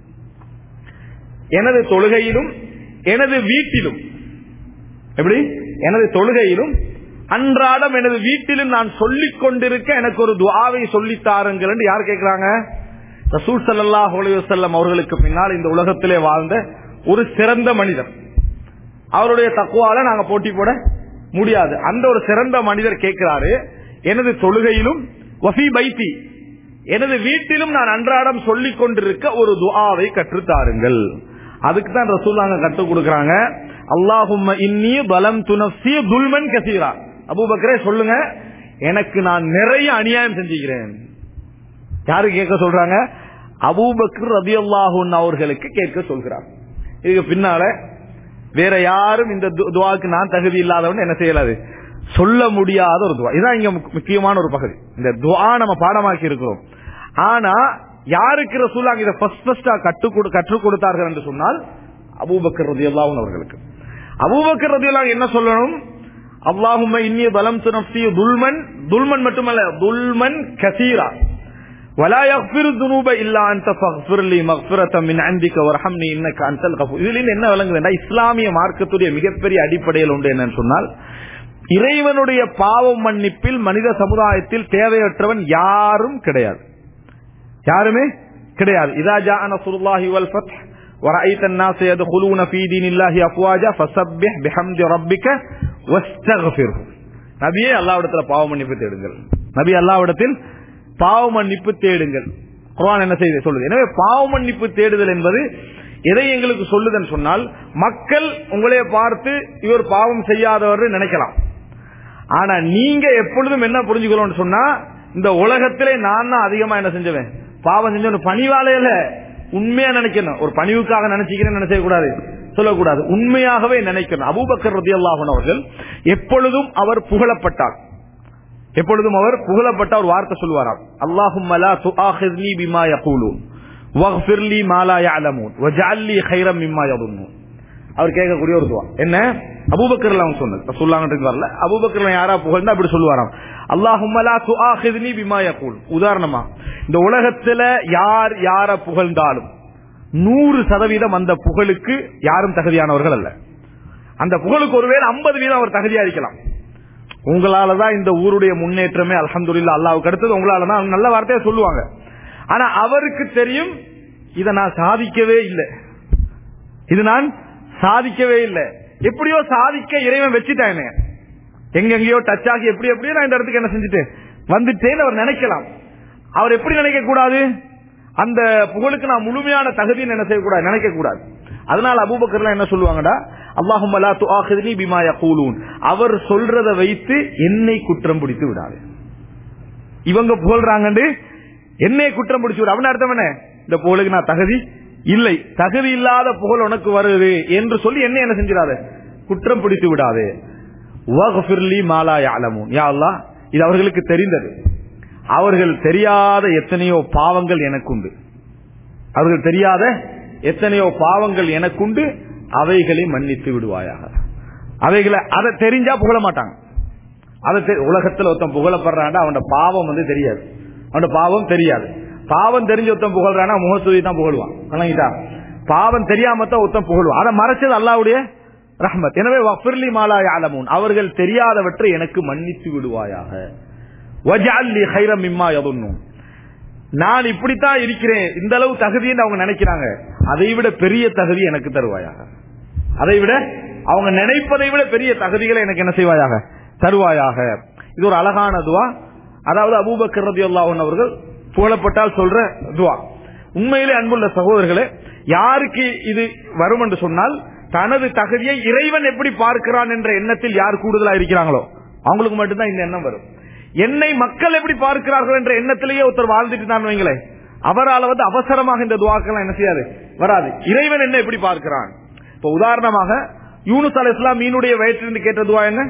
எனது தொழுகையிலும் எனது வீட்டிலும் எப்படி எனது தொழுகையிலும் அன்றாடம் எனது வீட்டிலும் நான் சொல்லிக் கொண்டிருக்க எனக்கு ஒரு துவாவை சொல்லித் தாருங்கள் என்று யார் கேட்கிறாங்க ரசூல் சல்லாஹ் அலையுசல்லம் அவர்களுக்கு பின்னால் இந்த உலகத்திலே வாழ்ந்த ஒரு சிறந்த மனிதர் அவருடைய தக்குவால நாங்க போட்டி போட முடியாது அந்த ஒரு சிறந்த மனிதர் கேட்கிறாரு எனது தொழுகையிலும் வஃபி பைத்தி எனது வீட்டிலும் நான் அன்றாடம் சொல்லிக் கொண்டிருக்க ஒரு துஆவை கற்றுத்தாருங்கள் அதுக்கு தான் ரசூல்லாங்க கற்றுக் கொடுக்கறாங்க அல்லாஹும்ம இன்னி பலம் துனஃப்சி துல்மன் கசீரா அபூபக்கரே சொல்லுங்க எனக்கு நான் நிறைய அநியாயம் செஞ்சுக்கிறேன் யாரு கேட்க சொல்றாங்க அபூபக்கர் ரதியல்லாஹு அவர்களுக்கு கேட்க சொல்கிறார் இதுக்கு பின்னால வேற யாரும் இந்த து- துவாக்கு நான் தகுதி இல்லாதவன் என்ன செய்யலாது சொல்ல முடியாத ஒரு துவா இதுதான் இங்க முக்- முக்கியமான ஒரு பகுதி இந்த துவா நம்ம பாடமாக்கி இருக்கிறோம் ஆனா யாருக்கு ரசூலாங்க இதை ஃபர்ஸ்ட் ஃபர்ஸ்டா கற்றுக் கொடு- கற்றுக் கொடுத்தார்கள் என்று சொன்னால் அபூபக்கர் ரதியல்லாஹு அவர்களுக்கு அபூபக்கர் ரதியல்லாஹு என்ன சொல்லணும் அல்லாஹும்ம இன்னிய பலம் துனப்சி துல்மன் துல்மன் மட்டுமல்ல துல்மன் கசீரா ولا يغفر الذنوب الا انت فاغفر لي مغفرة من عندك وارحمني انك انت الغفور இதுல இருந்து என்ன விளங்குதுன்னா இஸ்லாமிய மார்க்கத்துடைய மிகப்பெரிய அடிப்படையில் உண்டு என்னன்னு சொன்னால் இறைவனுடைய பாவம் மன்னிப்பில் மனித சமுதாயத்தில் தேவையற்றவன் யாரும் கிடையாது யாருமே கிடையாது இதா ஜா நஸ்ருல்லாஹி வல் ஃபத்ஹ் ورأيت الناس يدخلون في دين الله أفواجا فسبح بحمد ربك واستغفره நபியே அல்லாஹ்விடத்தில் பாவ மன்னிப்பு தேடுங்கள் நபி அல்லாஹ்விடத்தில் பாவ மன்னிப்பு தேடுங்கள் குர்ஆன் என்ன செய்து சொல்லுது எனவே பாவ மன்னிப்பு தேடுதல் என்பது எதை எங்களுக்கு சொல்லுதுன்னு சொன்னால் மக்கள் உங்களே பார்த்து இவர் பாவம் செய்யாதவர் நினைக்கலாம் ஆனா நீங்க எப்பொழுதும் என்ன புரிஞ்சுக்கணும்னு சொன்னா இந்த உலகத்திலே நான் தான் அதிகமா என்ன செஞ்சவன் பாவம் செஞ்ச பணிவாலையில உண்மையா நினைக்கணும் ஒரு பணிவுக்காக நினைச்சுக்கிறேன்னு நினைச்ச கூடாது சொல்லக்கூடாது உண்மையாகவே நினைக்கணும் அபூபக்கர் ரதி அவர்கள் எப்பொழுதும் அவர் புகழப்பட்டார் எப்பொழுதும் அவர் புகழப்பட்ட ஒரு வார்த்தை சொல்லுவாராம் அல்லாஹும் பிமா யகூலூன் வக்ஃபிர் லி மா லா யஅலமூன் வஜஅல் லி கைரம் மிம்மா யظنون அவர் கேட்கக்கூடிய ஒரு துவா என்ன அபூபக்கர்ல அவங்க சொன்னது சொல்லாங்கன்றது வரல அபூபக்கர்ல யாரா புகழ்ந்தா அப்படி சொல்லுவாராம் அல்லாஹும்மலா துஆஹித்னி பிமா யகூல் உதாரணமா இந்த உலகத்துல யார் யார புகழ்ந்தாலும் நூறு சதவீதம் அந்த புகழுக்கு யாரும் தகுதியானவர்கள் அல்ல அந்த புகழுக்கு ஒருவேளை ஐம்பது வீதம் அவர் தகுதியா இருக்கலாம் உங்களாலதான் இந்த ஊருடைய முன்னேற்றமே அல்ஹம்துலில்லாஹ் அல்லாவுக்கு அடுத்தது உங்களால தான் நல்ல வார்த்தையா சொல்லுவாங்க ஆனா அவருக்கு தெரியும் இதை நான் சாதிக்கவே இல்லை இது நான் சாதிக்கவே இல்லை எப்படியோ சாதிக்க இறைவன் வச்சுட்டானே எங்கெங்கயோ டச் ஆகி எப்படி எப்படியோ நான் இந்த இடத்துக்கு என்ன செஞ்சுட்டேன் வந்துட்டேன்னு அவர் நினைக்கலாம் அவர் எப்படி நினைக்க கூடாது அந்த புகழுக்கு நான் முழுமையான தகுதின்னு என்ன செய்யக்கூடாது நினைக்க கூடாது அதனால அபூபக்கர்லாம் என்ன சொல்லுவாங்கடா அல்லாஹும் லா துஆஹித்னி பிமா யகூலூன் அவர் சொல்றத வைத்து என்னை குற்றம் பிடித்து விடாது இவங்க புகழ்றாங்கன்னு என்னை குற்றம் பிடிச்சு விடு அவன் அர்த்தம் என்ன இந்த புகழுக்கு நான் தகுதி இல்லை தகுதி இல்லாத புகழ் உனக்கு வருது என்று சொல்லி என்ன என்ன செஞ்சிடாத குற்றம் பிடித்து விடாது வக்ஃபிர்லி மாலா யஅலமூன் யா அல்லாஹ் இது அவர்களுக்கு தெரிந்தது அவர்கள் தெரியாத எத்தனையோ பாவங்கள் எனக்குண்டு அவர்கள் தெரியாத எத்தனையோ பாவங்கள் எனக்குண்டு அவைகளை மன்னித்து விடுவாயாக அவைகளை அதை தெரிஞ்சா புகழ மாட்டாங்க அதை தெ- உலகத்துல ஒருத்தன் புகழப்படுறான்டா அவனோட பாவம் வந்து தெரியாது அவனோட பாவம் தெரியாது பாவம் தெரிஞ்ச ஒருத்தன் புகழ்றானா முகத்துதி தான் புகழ்வான் வணங்கிட்டா பாவம் தெரியாம தான் ஒருத்தன் புகழ்வான் அதை மறைச்சது அல்லாவுடைய ரஹ்மத் எனவே வஃபிர்லி மாலா யாலமூன் அவர்கள் தெரியாதவற்றை எனக்கு மன்னித்து விடுவாயாக வஜஅல் லி கைரம் மிம்மா யதுன்னூன் நான் இப்படித்தான் இருக்கிறேன் இந்த அளவு தகுதின்னு அவங்க நினைக்கிறாங்க அதை விட பெரிய தகுதி எனக்கு தருவாயாக அதை விட அவங்க நினைப்பதை விட பெரிய தகுதிகளை எனக்கு என்ன செய்வாயாக தருவாயாக இது ஒரு அழகான துவா அதாவது அபூபக்கர் ரதியுல்லாஹு அவர்கள் புகழப்பட்டால் சொல்ற துவா உண்மையிலே அன்புள்ள சகோதரர்களே யாருக்கு இது வரும் என்று சொன்னால் தனது தகுதியை இறைவன் எப்படி பார்க்கிறான் என்ற எண்ணத்தில் யார் கூடுதலா இருக்கிறாங்களோ அவங்களுக்கு மட்டும்தான் இந்த எண்ணம் வரும் என்னை மக்கள் எப்படி பார்க்கிறார்கள் என்ற எண்ணத்திலேயே ஒருத்தர் வாழ்ந்துட்டு தான் வைங்களேன் அவரால் வந்து அவசரமாக இந்த துவாக்கெல்லாம் என்ன செய்யாது வராது இறைவன் என்ன எப்படி பார்க்கிறான் இப்ப உதாரணமாக யூனுஸ் அலை இஸ்லாம் மீனுடைய வயிற்றிலிருந்து கேட்ட துவா என்ன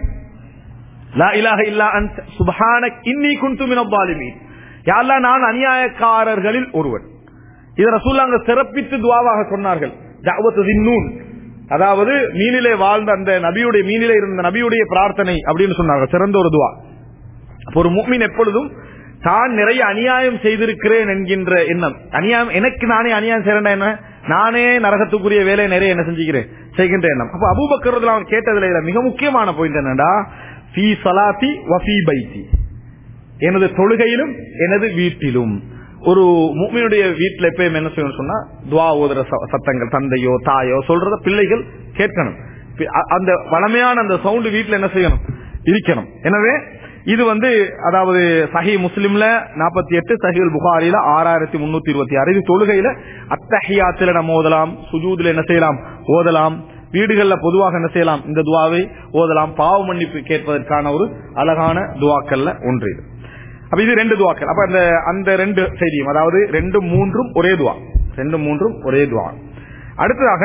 லா இலாஹ இல்லா அன்த் சுப்ஹானக் இன்னி குன்து மினல் ஸாலிமீன் யா அல்லாஹ் நான் அநியாயக்காரர்களில் ஒருவன் இத ரசூலுல்லாஹ் சிறப்பித்து துவாவாக சொன்னார்கள் தஅவத்து தின்னூன் அதாவது மீனிலே வாழ்ந்த அந்த நபியுடைய மீனிலே இருந்த நபியுடைய பிரார்த்தனை அப்படின்னு சொன்னார்கள் சிறந்த ஒரு துவா அப்ப ஒரு முக்மின் எப்பொழுதும் தான் நிறைய அநியாயம் செய்திருக்கிறேன் என்கின்ற எண்ணம் அநியாயம் எனக்கு நானே அநியாயம் செய்யறேன் என்ன நானே நரகத்துக்குரிய வேலையை நிறைய என்ன செஞ்சுக்கிறேன் செய்கின்ற எண்ணம் அப்ப அபூபக்கர் அவன் கேட்டதுல இதுல மிக முக்கியமான பாயிண்ட் என்னடா ஃபீ சலாத்தி வஃபி பைத்தி எனது தொழுகையிலும் எனது வீட்டிலும் ஒரு முக்மினுடைய வீட்டுல எப்பயும் என்ன செய்யணும் சொன்னா துவா ஓதுற ச- சத்தங்கள் தந்தையோ தாயோ சொல்றத பிள்ளைகள் கேட்கணும் பி- அ- அந்த வளமையான அந்த சவுண்ட் வீட்டுல என்ன செய்யணும் இருக்கணும் எனவே இது வந்து அதாவது சஹி முஸ்லிம்ல நாற்பத்தி எட்டு சஹில் புகாரில ஆறாயிரத்தி முன்னூத்தி இருபத்தி ஆறு இது தொழுகையில அத்தஹியாத்துல நம்ம ஓதலாம் சுஜூதுல என்ன செய்யலாம் ஓதலாம் வீடுகள்ல பொதுவாக என்ன செய்யலாம் இந்த துவாவை ஓதலாம் பாவ மன்னிப்பு கேட்பதற்கான ஒரு அழகான துவாக்கள்ல ஒன்று இது அப்ப இது ரெண்டு துவாக்கள் அப்ப அந்த அந்த ரெண்டு செய்தியும் அதாவது ரெண்டு மூன்றும் ஒரே துவா ரெண்டு மூன்றும் ஒரே துவா அடுத்ததாக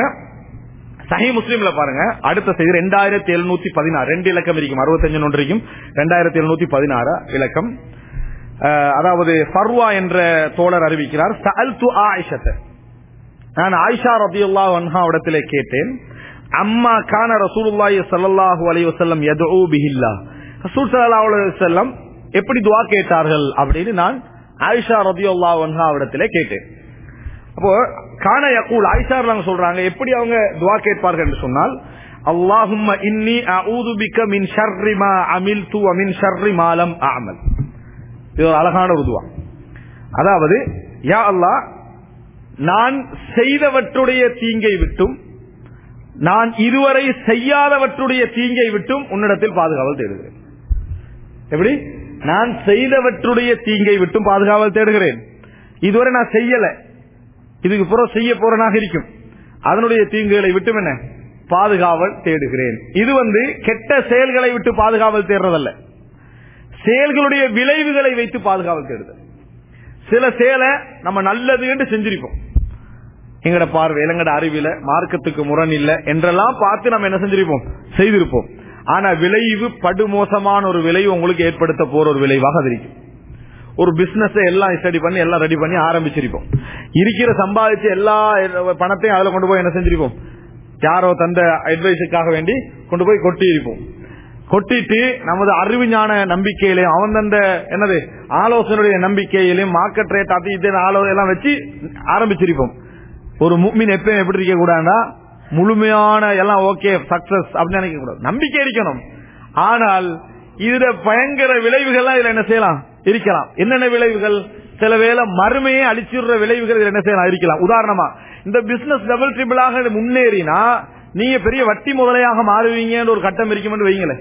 சஹி முஸ்லீம்ல பாருங்க அடுத்த செய்தி ரெண்டாயிரத்தி எழுநூத்தி பதினாறு ரெண்டு இலக்கம் இருக்கும் அறுபத்தஞ்சு ஒன்றைக்கும் ரெண்டாயிரத்தி எழுநூத்தி பதினாறு இலக்கம் அஹ், அதாவது ஃபர்வா என்ற தோழர் அறிவிக்கிறார் சஅல்து ஆயிஷத்தை நான் ஆயிஷா ரதியுல்லாஹு அன்ஹா இடத்திலே கேட்டேன் அம்மா கான ரசூலுல்லாஹி ஸல்லல்லாஹு அலைஹி வஸல்லம் யதுஉ பிஹில்லா ரசூல் ஸல்லல்லாஹு அலைஹி வஸல்லம் எப்படி துஆ கேட்டார்கள் அப்படின்னு நான் ஆயிஷா ரதியுல்லாஹு அன்ஹா இடத்திலே கேட்டேன் அப்போ கான யகூல் ஆயிஷா நாங்க சொல்றாங்க எப்படி அவங்க துஆ கேட்பார்கள் என்று சொன்னால் அல்லாஹும்ம இன்னி அஊது பிக மின் ஷர்ரி மா அமில்து வ மின் ஷர்ரி மா லம் அஅமல் இது ஒரு அழகான ஒரு துஆ அதாவது யா அல்லாஹ் நான் செய்தவற்றுடைய தீங்கை விட்டும் நான் இதுவரை செய்யாதவற்றுடைய தீங்கை விட்டும் உன்னிடத்தில் பாதுகாவல் தேடுகிறேன் எப்படி நான் செய்தவற்றுடைய தீங்கை விட்டும் பாதுகாவல் தேடுகிறேன் இதுவரை நான் செய்யல இதுக்கு புறம் செய்ய போறனாக இருக்கும் அதனுடைய தீங்குகளை விட்டும் என்ன பாதுகாவல் தேடுகிறேன் இது வந்து கெட்ட செயல்களை விட்டு பாதுகாவல் தேடுறதல்ல செயல்களுடைய விளைவுகளை வைத்து பாதுகாவல் தேடுதல் சில செயலை நம்ம நல்லதுன்னு செஞ்சிருப்போம் எங்கட பார்வையில எங்கட அறிவில மார்க்கத்துக்கு முரண் இல்ல என்றெல்லாம் பார்த்து நம்ம என்ன செஞ்சிருப்போம் செய்திருப்போம் ஆனா விளைவு படுமோசமான ஒரு விளைவு உங்களுக்கு ஏற்படுத்த போற ஒரு விளைவாக அது இருக்கும் ஒரு பிசினஸ் எல்லாம் ஸ்டடி பண்ணி எல்லாம் ரெடி பண்ணி ஆரம்பிச்சிருப்போம் இருக்கிற சம்பாதிச்ச எல்லா பணத்தையும் அதுல கொண்டு போய் என்ன செஞ்சிருப்போம் யாரோ தந்த அட்வைஸுக்காக வேண்டி கொண்டு போய் கொட்டி இருப்போம் கொட்டிட்டு நமது அறிவுஞான நம்பிக்கையிலையும் அவன் தந்த என்னது ஆலோசனையுடைய நம்பிக்கையிலையும் மார்க்கெட் ரேட் அது இது ஆலோசனை எல்லாம் வச்சு ஆரம்பிச்சிருப்போம் ஒரு முக்மின் எப்பயும் எப்படி இருக்க கூடாதுன்னா முழுமையான எல்லாம் ஓகே சக்சஸ் அப்படின்னு நினைக்க கூடாது நம்பிக்கை இருக்கணும் ஆனால் இதுல பயங்கர விளைவுகள்லாம் இதுல என்ன செய்யலாம் இருக்கலாம் என்னென்ன விளைவுகள் சில வேளை மறுமையை அழிச்சிடுற விளைவுகள் இதுல என்ன செய்யலாம் இருக்கலாம் உதாரணமா இந்த பிசினஸ் டபுள் ட்ரிபிளாக முன்னேறினா நீங்க பெரிய வட்டி முதலையாக மாறுவீங்கன்னு ஒரு கட்டம் இருக்குமென்று வைங்களேன்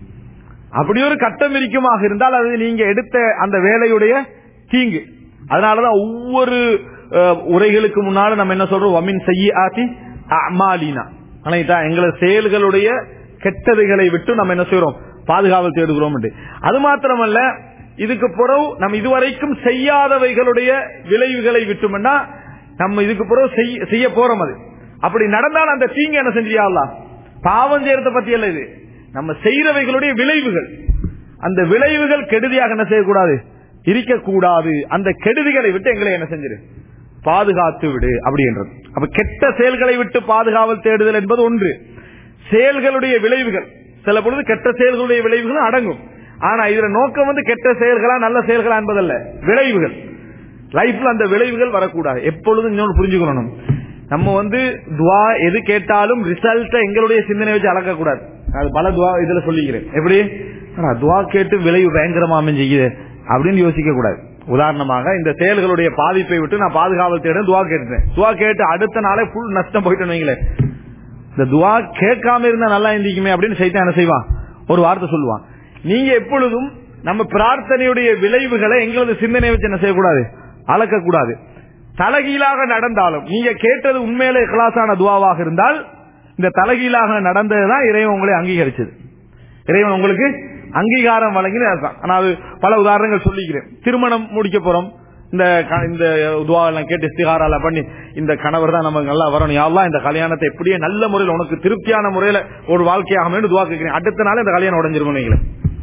அப்படி ஒரு கட்டம் இருக்குமாக இருந்தால் அது நீங்க எடுத்த அந்த வேலையுடைய தீங்கு அதனாலதான் ஒவ்வொரு அஹ், உரைகளுக்கு முன்னால நம்ம என்ன சொல்றோம் வமின் செய்ய ஆத்தி அமாலினா ஆனா எங்களை செயல்களுடைய கெட்டதைகளை விட்டு நம்ம என்ன செய்யறோம் பாதுகாவல் தேடுகிறோம் என்று. அது மாத்திரமல்ல இதுக்கு பிறகு நம்ம இதுவரைக்கும் செய்யாதவைகளுடைய விளைவுகளை விட்டுமென்னா நம்ம இதுக்கு பிறகு செய்ய- செய்ய போறோம் அது அப்படி நடந்தால் அந்த தீங்கு என்ன செஞ்சியாங்களா பாவம் செய்யறத பத்தி அல்ல இது நம்ம செய்யறவைகளுடைய விளைவுகள் அந்த விளைவுகள் கெடுதியாக என்ன செய்யக்கூடாது இருக்கக்கூடாது அந்த கெடுதிகளை விட்டு எங்களை என்ன செஞ்சிரு பாதுகாத்து விடு அப்படின்றது அப்ப கெட்ட செயல்களை விட்டு பாதுகாவல் தேடுதல் என்பது ஒன்று செயல்களுடைய விளைவுகள் சில பொழுது கெட்ட செயல்களுடைய விளைவுகளும் அடங்கும் ஆனா இதுல நோக்கம் வந்து கெட்ட செயல்களா நல்ல செயல்களா என்பதல்ல விளைவுகள் லைஃப்ல அந்த விளைவுகள் வரக்கூடாது எப்பொழுதும் இன்னொன்று புரிஞ்சுக்கணும் நம்ம வந்து துவா எது கேட்டாலும் ரிசல்ட்ட எங்களுடைய சிந்தனை வச்சு அளக்க கூடாது அது பல துவா இதுல சொல்லிக்கிறேன் எப்படி ஆனா, துவா கேட்டு விளைவு பயங்கரமா அமைஞ்சிக்குது அப்படின்னு யோசிக்க கூடாது உதாரணமாக இந்த செயல்களுடைய பாதிப்பை விட்டு நான் பாதுகாவல் தேட துவா கேட்டேன் துவா கேட்டு அடுத்த நாளே ஃபுல் நஷ்டம் போயிட்டு வைங்களேன் இந்த துவா கேட்காம இருந்தா நல்லா இருந்திக்குமே அப்படின்னு சைத்தான் என்ன செய்வான் ஒரு வார்த்தை சொல்லுவான் நீங்க எப்பொழுதும் நம்ம பிரார்த்தனையுடைய விளைவுகளை எங்களது சிந்தனை வச்சு என்ன செய்யக்கூடாது அளக்க கூடாது தலகீழாக நடந்தாலும் நீங்க கேட்டது உண்மையிலே இkhலாஸான துவாவாக இருந்தால் இந்த தலகீழாக நடந்ததுதான் இறைவன் உங்களை அங்கீகரிச்சது இறைவன் உங்களுக்கு அங்கீகாரம் வழங்கினது அதுதான் ஆனா அது பல உதாரணங்கள் சொல்லிக்கிறேன் திருமணம் முடிக்க போறோம் இந்த க- இந்த துவாவெல்லாம் கேட்டு இஸ்திகாரால பண்ணி இந்த கணவர் தான் நமக்கு நல்லா வரணும் யாரெல்லாம் இந்த கல்யாணத்தை எப்படியே நல்ல முறையில் உனக்கு திருப்தியான முறையில ஒரு வாழ்க்கையாக துவா கேட்கிறேன் அடுத்த நாள் இந்த கல்யாணம் உடஞ்சிருக்கும் நீங்களே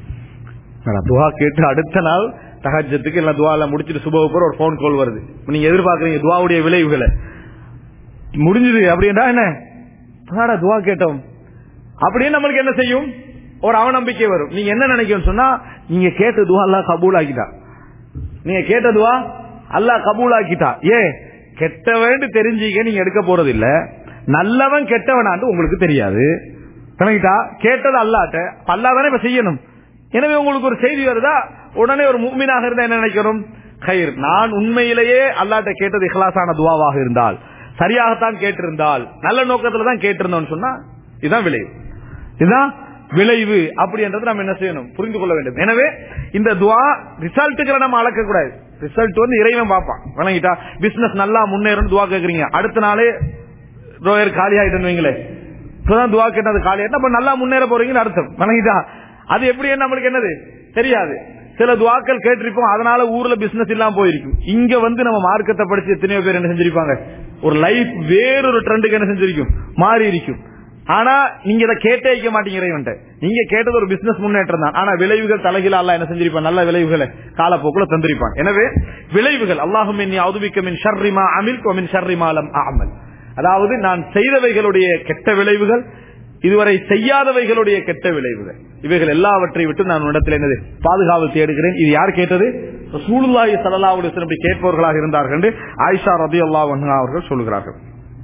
நான் துவா கேட்டு அடுத்த நாள் தகஜத்துக்கு எல்லாம் துவா எல்லாம் முடிச்சிட்டு சுப போற ஒரு போன் கால் வருது இப்ப நீங்க எதிர்பார்க்கறீங்க துவாவுடைய விளைவுகளை முடிஞ்சது அப்படின்னா என்ன அதாடா துவா கேட்டோம் அப்படின்னு நம்மளுக்கு என்ன செய்யும் ஒரு அவநம்பிக்கை வரும் நீங்க என்ன நினைக்கணும் சொன்னா நீங்க கேட்ட துவா எல்லாம் கபூல் ஆக்கிட்டா நீங்க கேட்ட துவா அல்லாஹ் கபூல் ஆக்கிட்டா ஏ கெட்டவன் தெரிஞ்சுக்க நீங்க எடுக்க போறது இல்ல நல்லவன் கெட்டவனாண்டு உங்களுக்கு தெரியாது கணக்கிட்டா கேட்டது அல்லாட்ட அல்லாஹ் தானே இப்ப செய்யணும் எனவே உங்களுக்கு ஒரு செய்தி வருதா உடனே ஒரு முக்மீனாக இருந்தா என்ன நினைக்கணும் கயிர் நான் உண்மையிலேயே அல்லாட்ட கேட்டது இஹ்லாஸான துவாவாக இருந்தால் சரியாகத்தான் கேட்டிருந்தால் நல்ல நோக்கத்துல தான் கேட்டிருந்தோம்னு சொன்னா இதுதான் விளைவு இதுதான் விளைவு அப்படின்றது நம்ம என்ன செய்யணும் புரிந்து கொள்ள வேண்டும் எனவே இந்த துவா ரிசல்ட்டுகளை நம்ம அளக்க கூடாது ரிசல்ட் வந்து இறைவன் பார்ப்பான் வணங்கிட்டா பிசினஸ் நல்லா முன்னேறும் துவா கேக்குறீங்க அடுத்த நாளே ரோயர் காலி ஆயிட்டு வைங்களேன் இப்பதான் துவா கேட்டது காலி ஆயிட்டு அப்ப நல்லா முன்னேற போறீங்கன்னு அர்த்தம் வணங்கிட்டா அது எப்படி நம்மளுக்கு என்னது தெரியாது சில துவாக்கள் கேட்டிருப்போம் அதனால ஊர்ல பிசினஸ் இல்லாம போயிருக்கும் இங்க வந்து நம்ம மார்க்கத்தை படிச்சு எத்தனையோ பேர் என்ன செஞ்சிருப்பாங்க ஒரு லைஃப் வேறொரு ட்ரெண்டுக்கு என்ன செஞ்சிருக்கும் மாறி இருக்கும் ஆனா நீங்க இதை கேட்டே வைக்க மாட்டீங்க இறைவன்ட்ட நீங்க கேட்டது ஒரு பிசினஸ் முன்னேற்றம் தான் ஆனா விளைவுகள் தலைகீழ அல்ல என்ன செஞ்சிருப்பான் நல்ல விளைவுகளை காலப்போக்குல தந்திருப்பான் எனவே விளைவுகள் அல்லாஹும் மின் யௌதுபிக்க மின் ஷர்ரிமா அமில் மின் ஷர்ரிமாலம் அமல் அதாவது நான் செய்தவைகளுடைய கெட்ட விளைவுகள் இதுவரை செய்யாதவைகளுடைய கெட்ட விளைவுகள் இவைகள் எல்லாவற்றை விட்டு நான் இடத்தில் என்னது பாதுகாப்பு தேடுகிறேன் இது யார் கேட்டது சூழ்நாயி சல்லாவுடைய அப்படி கேட்பவர்களாக இருந்தார்கள் என்று ஆயிஷா ரபி அல்லா அவர்கள் சொல்லுகிறார்கள்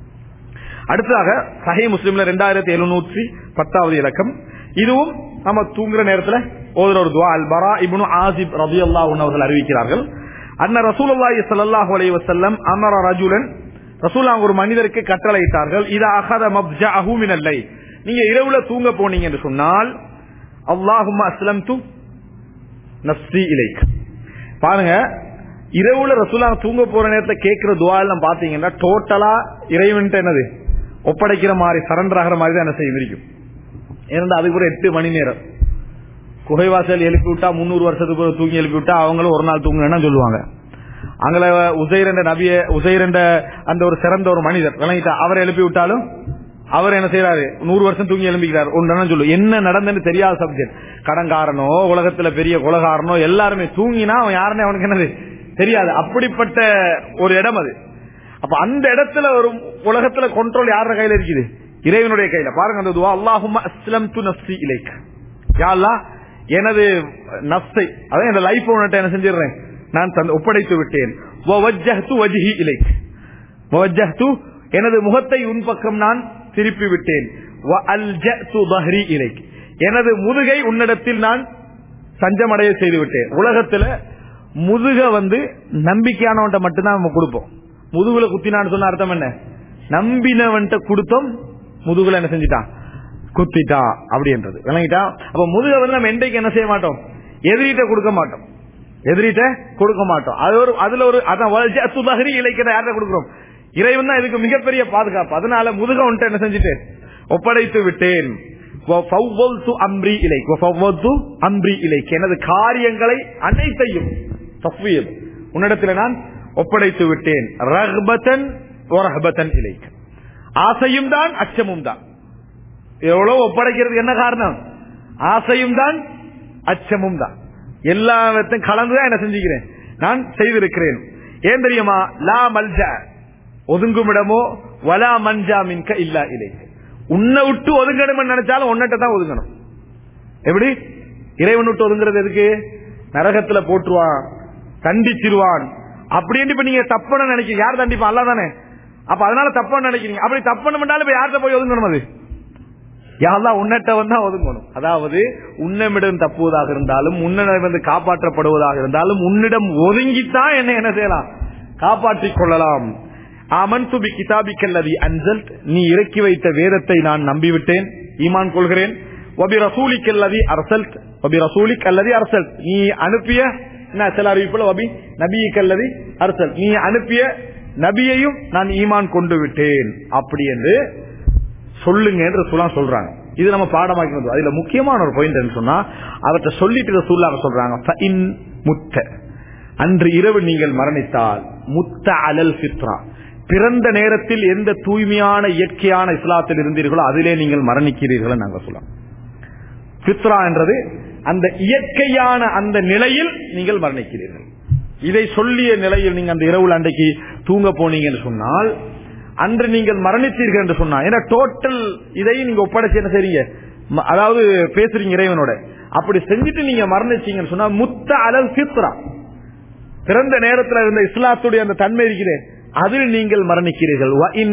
அடுத்ததாக சஹி முஸ்லிம்ல ரெண்டாயிரத்தி எழுநூற்றி பத்தாவது இலக்கம் இதுவும் நம்ம தூங்குற நேரத்துல ஓதுற ஒரு துவா அல் பரா இப்னு ஆசிப் ரபி அல்லா அவர்கள் அறிவிக்கிறார்கள் அன்ன ரசூலுல்லாஹி ஸல்லல்லாஹு அலைஹி வஸல்லம் அமர ரஜுலன் ரசூலா ஒரு மனிதருக்கு கட்டளையிட்டார்கள் இத அகத மப்ஜஅஹு மினல் லைல் நீங்க இரவுல தூங்க போனீங்க என்று சொன்னால் அல்லாஹும்ம அஸ்லம் து நப்சி இலைக் பாருங்க இரவுல ரசூலா தூங்க போற நேரத்துல கேட்கிற துவா எல்லாம் பாத்தீங்கன்னா டோட்டலா இறைவன் என்னது ஒப்படைக்கிற மாதிரி சரண்டர் ஆகிற மாதிரி தான் என்ன செய்ய இருக்கும் ஏன்னா அதுக்கு ஒரு எட்டு மணி நேரம் குகைவாசல் எழுப்பி விட்டா முன்னூறு வருஷத்துக்கு ஒரு தூங்கி எழுப்பி விட்டா அவங்களும் ஒரு நாள் தூங்குன்னு சொல்லுவாங்க அங்கே உசைரண்ட நபிய உசைரண்ட அந்த ஒரு சிறந்த ஒரு மனிதர் விளங்கிட்டா அவரை எழுப்பி விட்டாலும் அவர் என்ன செய்யறாரு நூறு வருஷம் தூங்கி எழும்பிக்கிறார் ஒன்று சொல்லு என்ன நடந்ததுன்னு தெரியாத சப்ஜெக்ட் கடன்காரனோ உலகத்துல பெரிய குலகாரனோ எல்லாருமே தூங்கினா அவன் யாருன்னு அவனுக்கு என்னது தெரியாது அப்படிப்பட்ட ஒரு இடம் அது அப்ப அந்த இடத்துல ஒரு உலகத்துல கண்ட்ரோல் யார கையில இருக்குது இறைவனுடைய கையில பாருங்க அந்த துவா அல்லாஹும்ம அஸ்லம் து நஃப்சி இலைக் யா அல்லாஹ் எனது நஃப்ஸை அதான் இந்த லைஃப் உன்கிட்ட என்ன செஞ்சிடுறேன் நான் தந்து ஒப்படைத்து விட்டேன் வவஜ்ஜஹ்து வஜ்ஹி இலைக் வவஜ்ஜஹ்து எனது முகத்தை உன் பக்கம் நான் திருப்பி விட்டேன் வஅல்ஜஅது தஹ்ரி இலைக் எனது முதுகை உன்னிடத்தில் நான் சஞ்சமடைய செய்து விட்டேன் உலகத்துல முதுக வந்து நம்பிக்கையானவன்ட்ட மட்டும்தான் நம்ம கொடுப்போம் முதுகுல குத்தினான்னு சொன்ன அர்த்தம் என்ன நம்பினவன்ட்ட கொடுத்தோம் முதுகுல என்ன செஞ்சிட்டான் குத்திட்டா அப்படின்றது விளங்கிட்டா அப்ப முதுக வந்து நம்ம என்றைக்கு என்ன செய்ய மாட்டோம் எதிரிட்ட கொடுக்க மாட்டோம் எதிரிட்ட கொடுக்க மாட்டோம் அது ஒரு அதுல ஒரு அதான் சுதகரி இலைக்கிறத யார்கிட்ட கொடுக்கிறோம் இறைவன் தான் இதுக்கு மிகப்பெரிய பாதுகாப்பு அதனால முதுக ஒன்றை என்ன செஞ்சுட்டேன் ஒப்படைத்து விட்டேன் அம்ரி இலை அம்ரி இலை எனது காரியங்களை அனைத்தையும் தஃவீத் உன்னிடத்தில் நான் ஒப்படைத்து விட்டேன் ரஹ்பத்தன் ரஹ்பத்தன் இலை ஆசையும் தான் அச்சமும் தான் எவ்வளவு ஒப்படைக்கிறது என்ன காரணம் ஆசையும் தான் அச்சமும் தான் எல்லாத்தையும் கலந்துதான் என்ன செஞ்சுக்கிறேன் நான் செய்திருக்கிறேன் ஏன் தெரியுமா லா மல்ஜா ஒதுங்குமிடமோ வலா மஞ்சா மின்க இல்லா இலை உன்னை விட்டு ஒதுங்கணும் நினைச்சாலும் உன்னிட்ட தான் ஒதுங்கணும் எப்படி இறைவன் விட்டு ஒதுங்குறது எதுக்கு நரகத்துல போட்டுருவான் தண்டிச்சிருவான் அப்படின்னு இப்ப நீங்க தப்பன நினைக்கிறீங்க யார் தண்டிப்பா அல்ல தானே அப்ப அதனால தப்பன்னு நினைக்கிறீங்க அப்படி தப்பன பண்ணாலும் இப்ப யார்கிட்ட போய் ஒதுங்கணும் அது யாரெல்லாம் உன்னட்ட வந்தா ஒதுங்கணும் அதாவது உன்னமிடம் தப்புவதாக இருந்தாலும் உன்னிடம் வந்து காப்பாற்றப்படுவதாக இருந்தாலும் உன்னிடம் ஒதுங்கித்தான் என்ன என்ன செய்யலாம் காப்பாற்றிக் கொள்ளலாம் அமன் துபி கிதாபிக்கல்லதி அஞ்சல் நீ இறக்கி வைத்த வேதத்தை நான் நம்பிவிட்டேன் ஈமான் கொள்கிறேன் ஒபி ரசூலிக்கல்லதி அரசல்ட் ஒபி ரசூலிக் அல்லது அரசல்ட் நீ அனுப்பிய என்ன சில அறிவிப்புல ஒபி நபிக்கல்லதி அரசல் நீ அனுப்பிய நபியையும் நான் ஈமான் கொண்டு விட்டேன் அப்படி என்று சொல்லுங்க என்று சொல்லலாம் சொல்றாங்க இது நம்ம பாடமாக்கி அதுல முக்கியமான ஒரு பாயிண்ட் சொன்னா அவற்றை சொல்லிட்டு சொல்லாக சொல்றாங்க முத்த அன்று இரவு நீங்கள் மரணித்தால் முத்த அலல் சித்ரா பிறந்த நேரத்தில் எந்த தூய்மையான இயற்கையான இஸ்லாத்தில் இருந்தீர்களோ அதிலே நீங்கள் மரணிக்கிறீர்கள் நாங்க சொல்லலாம் பித்ரா என்றது அந்த இயற்கையான அந்த நிலையில் நீங்கள் மரணிக்கிறீர்கள் இதை சொல்லிய நிலையில் நீங்க அந்த இரவுல அன்றைக்கு தூங்க போனீங்கன்னு சொன்னால் அன்று நீங்கள் மரணித்தீர்கள் என்று சொன்னா ஏன்னா டோட்டல் இதையும் நீங்க ஒப்படைச்சு என்ன செய்றீங்க அதாவது பேசுறீங்க இறைவனோட அப்படி செஞ்சுட்டு நீங்க மரணிச்சீங்கன்னு சொன்னா முத்த அலல் சித்ரா பிறந்த நேரத்தில் இருந்த இஸ்லாத்துடைய அந்த தன்மை இருக்கிறேன் அதில் நீங்கள் மரணிக்கிறீர்கள்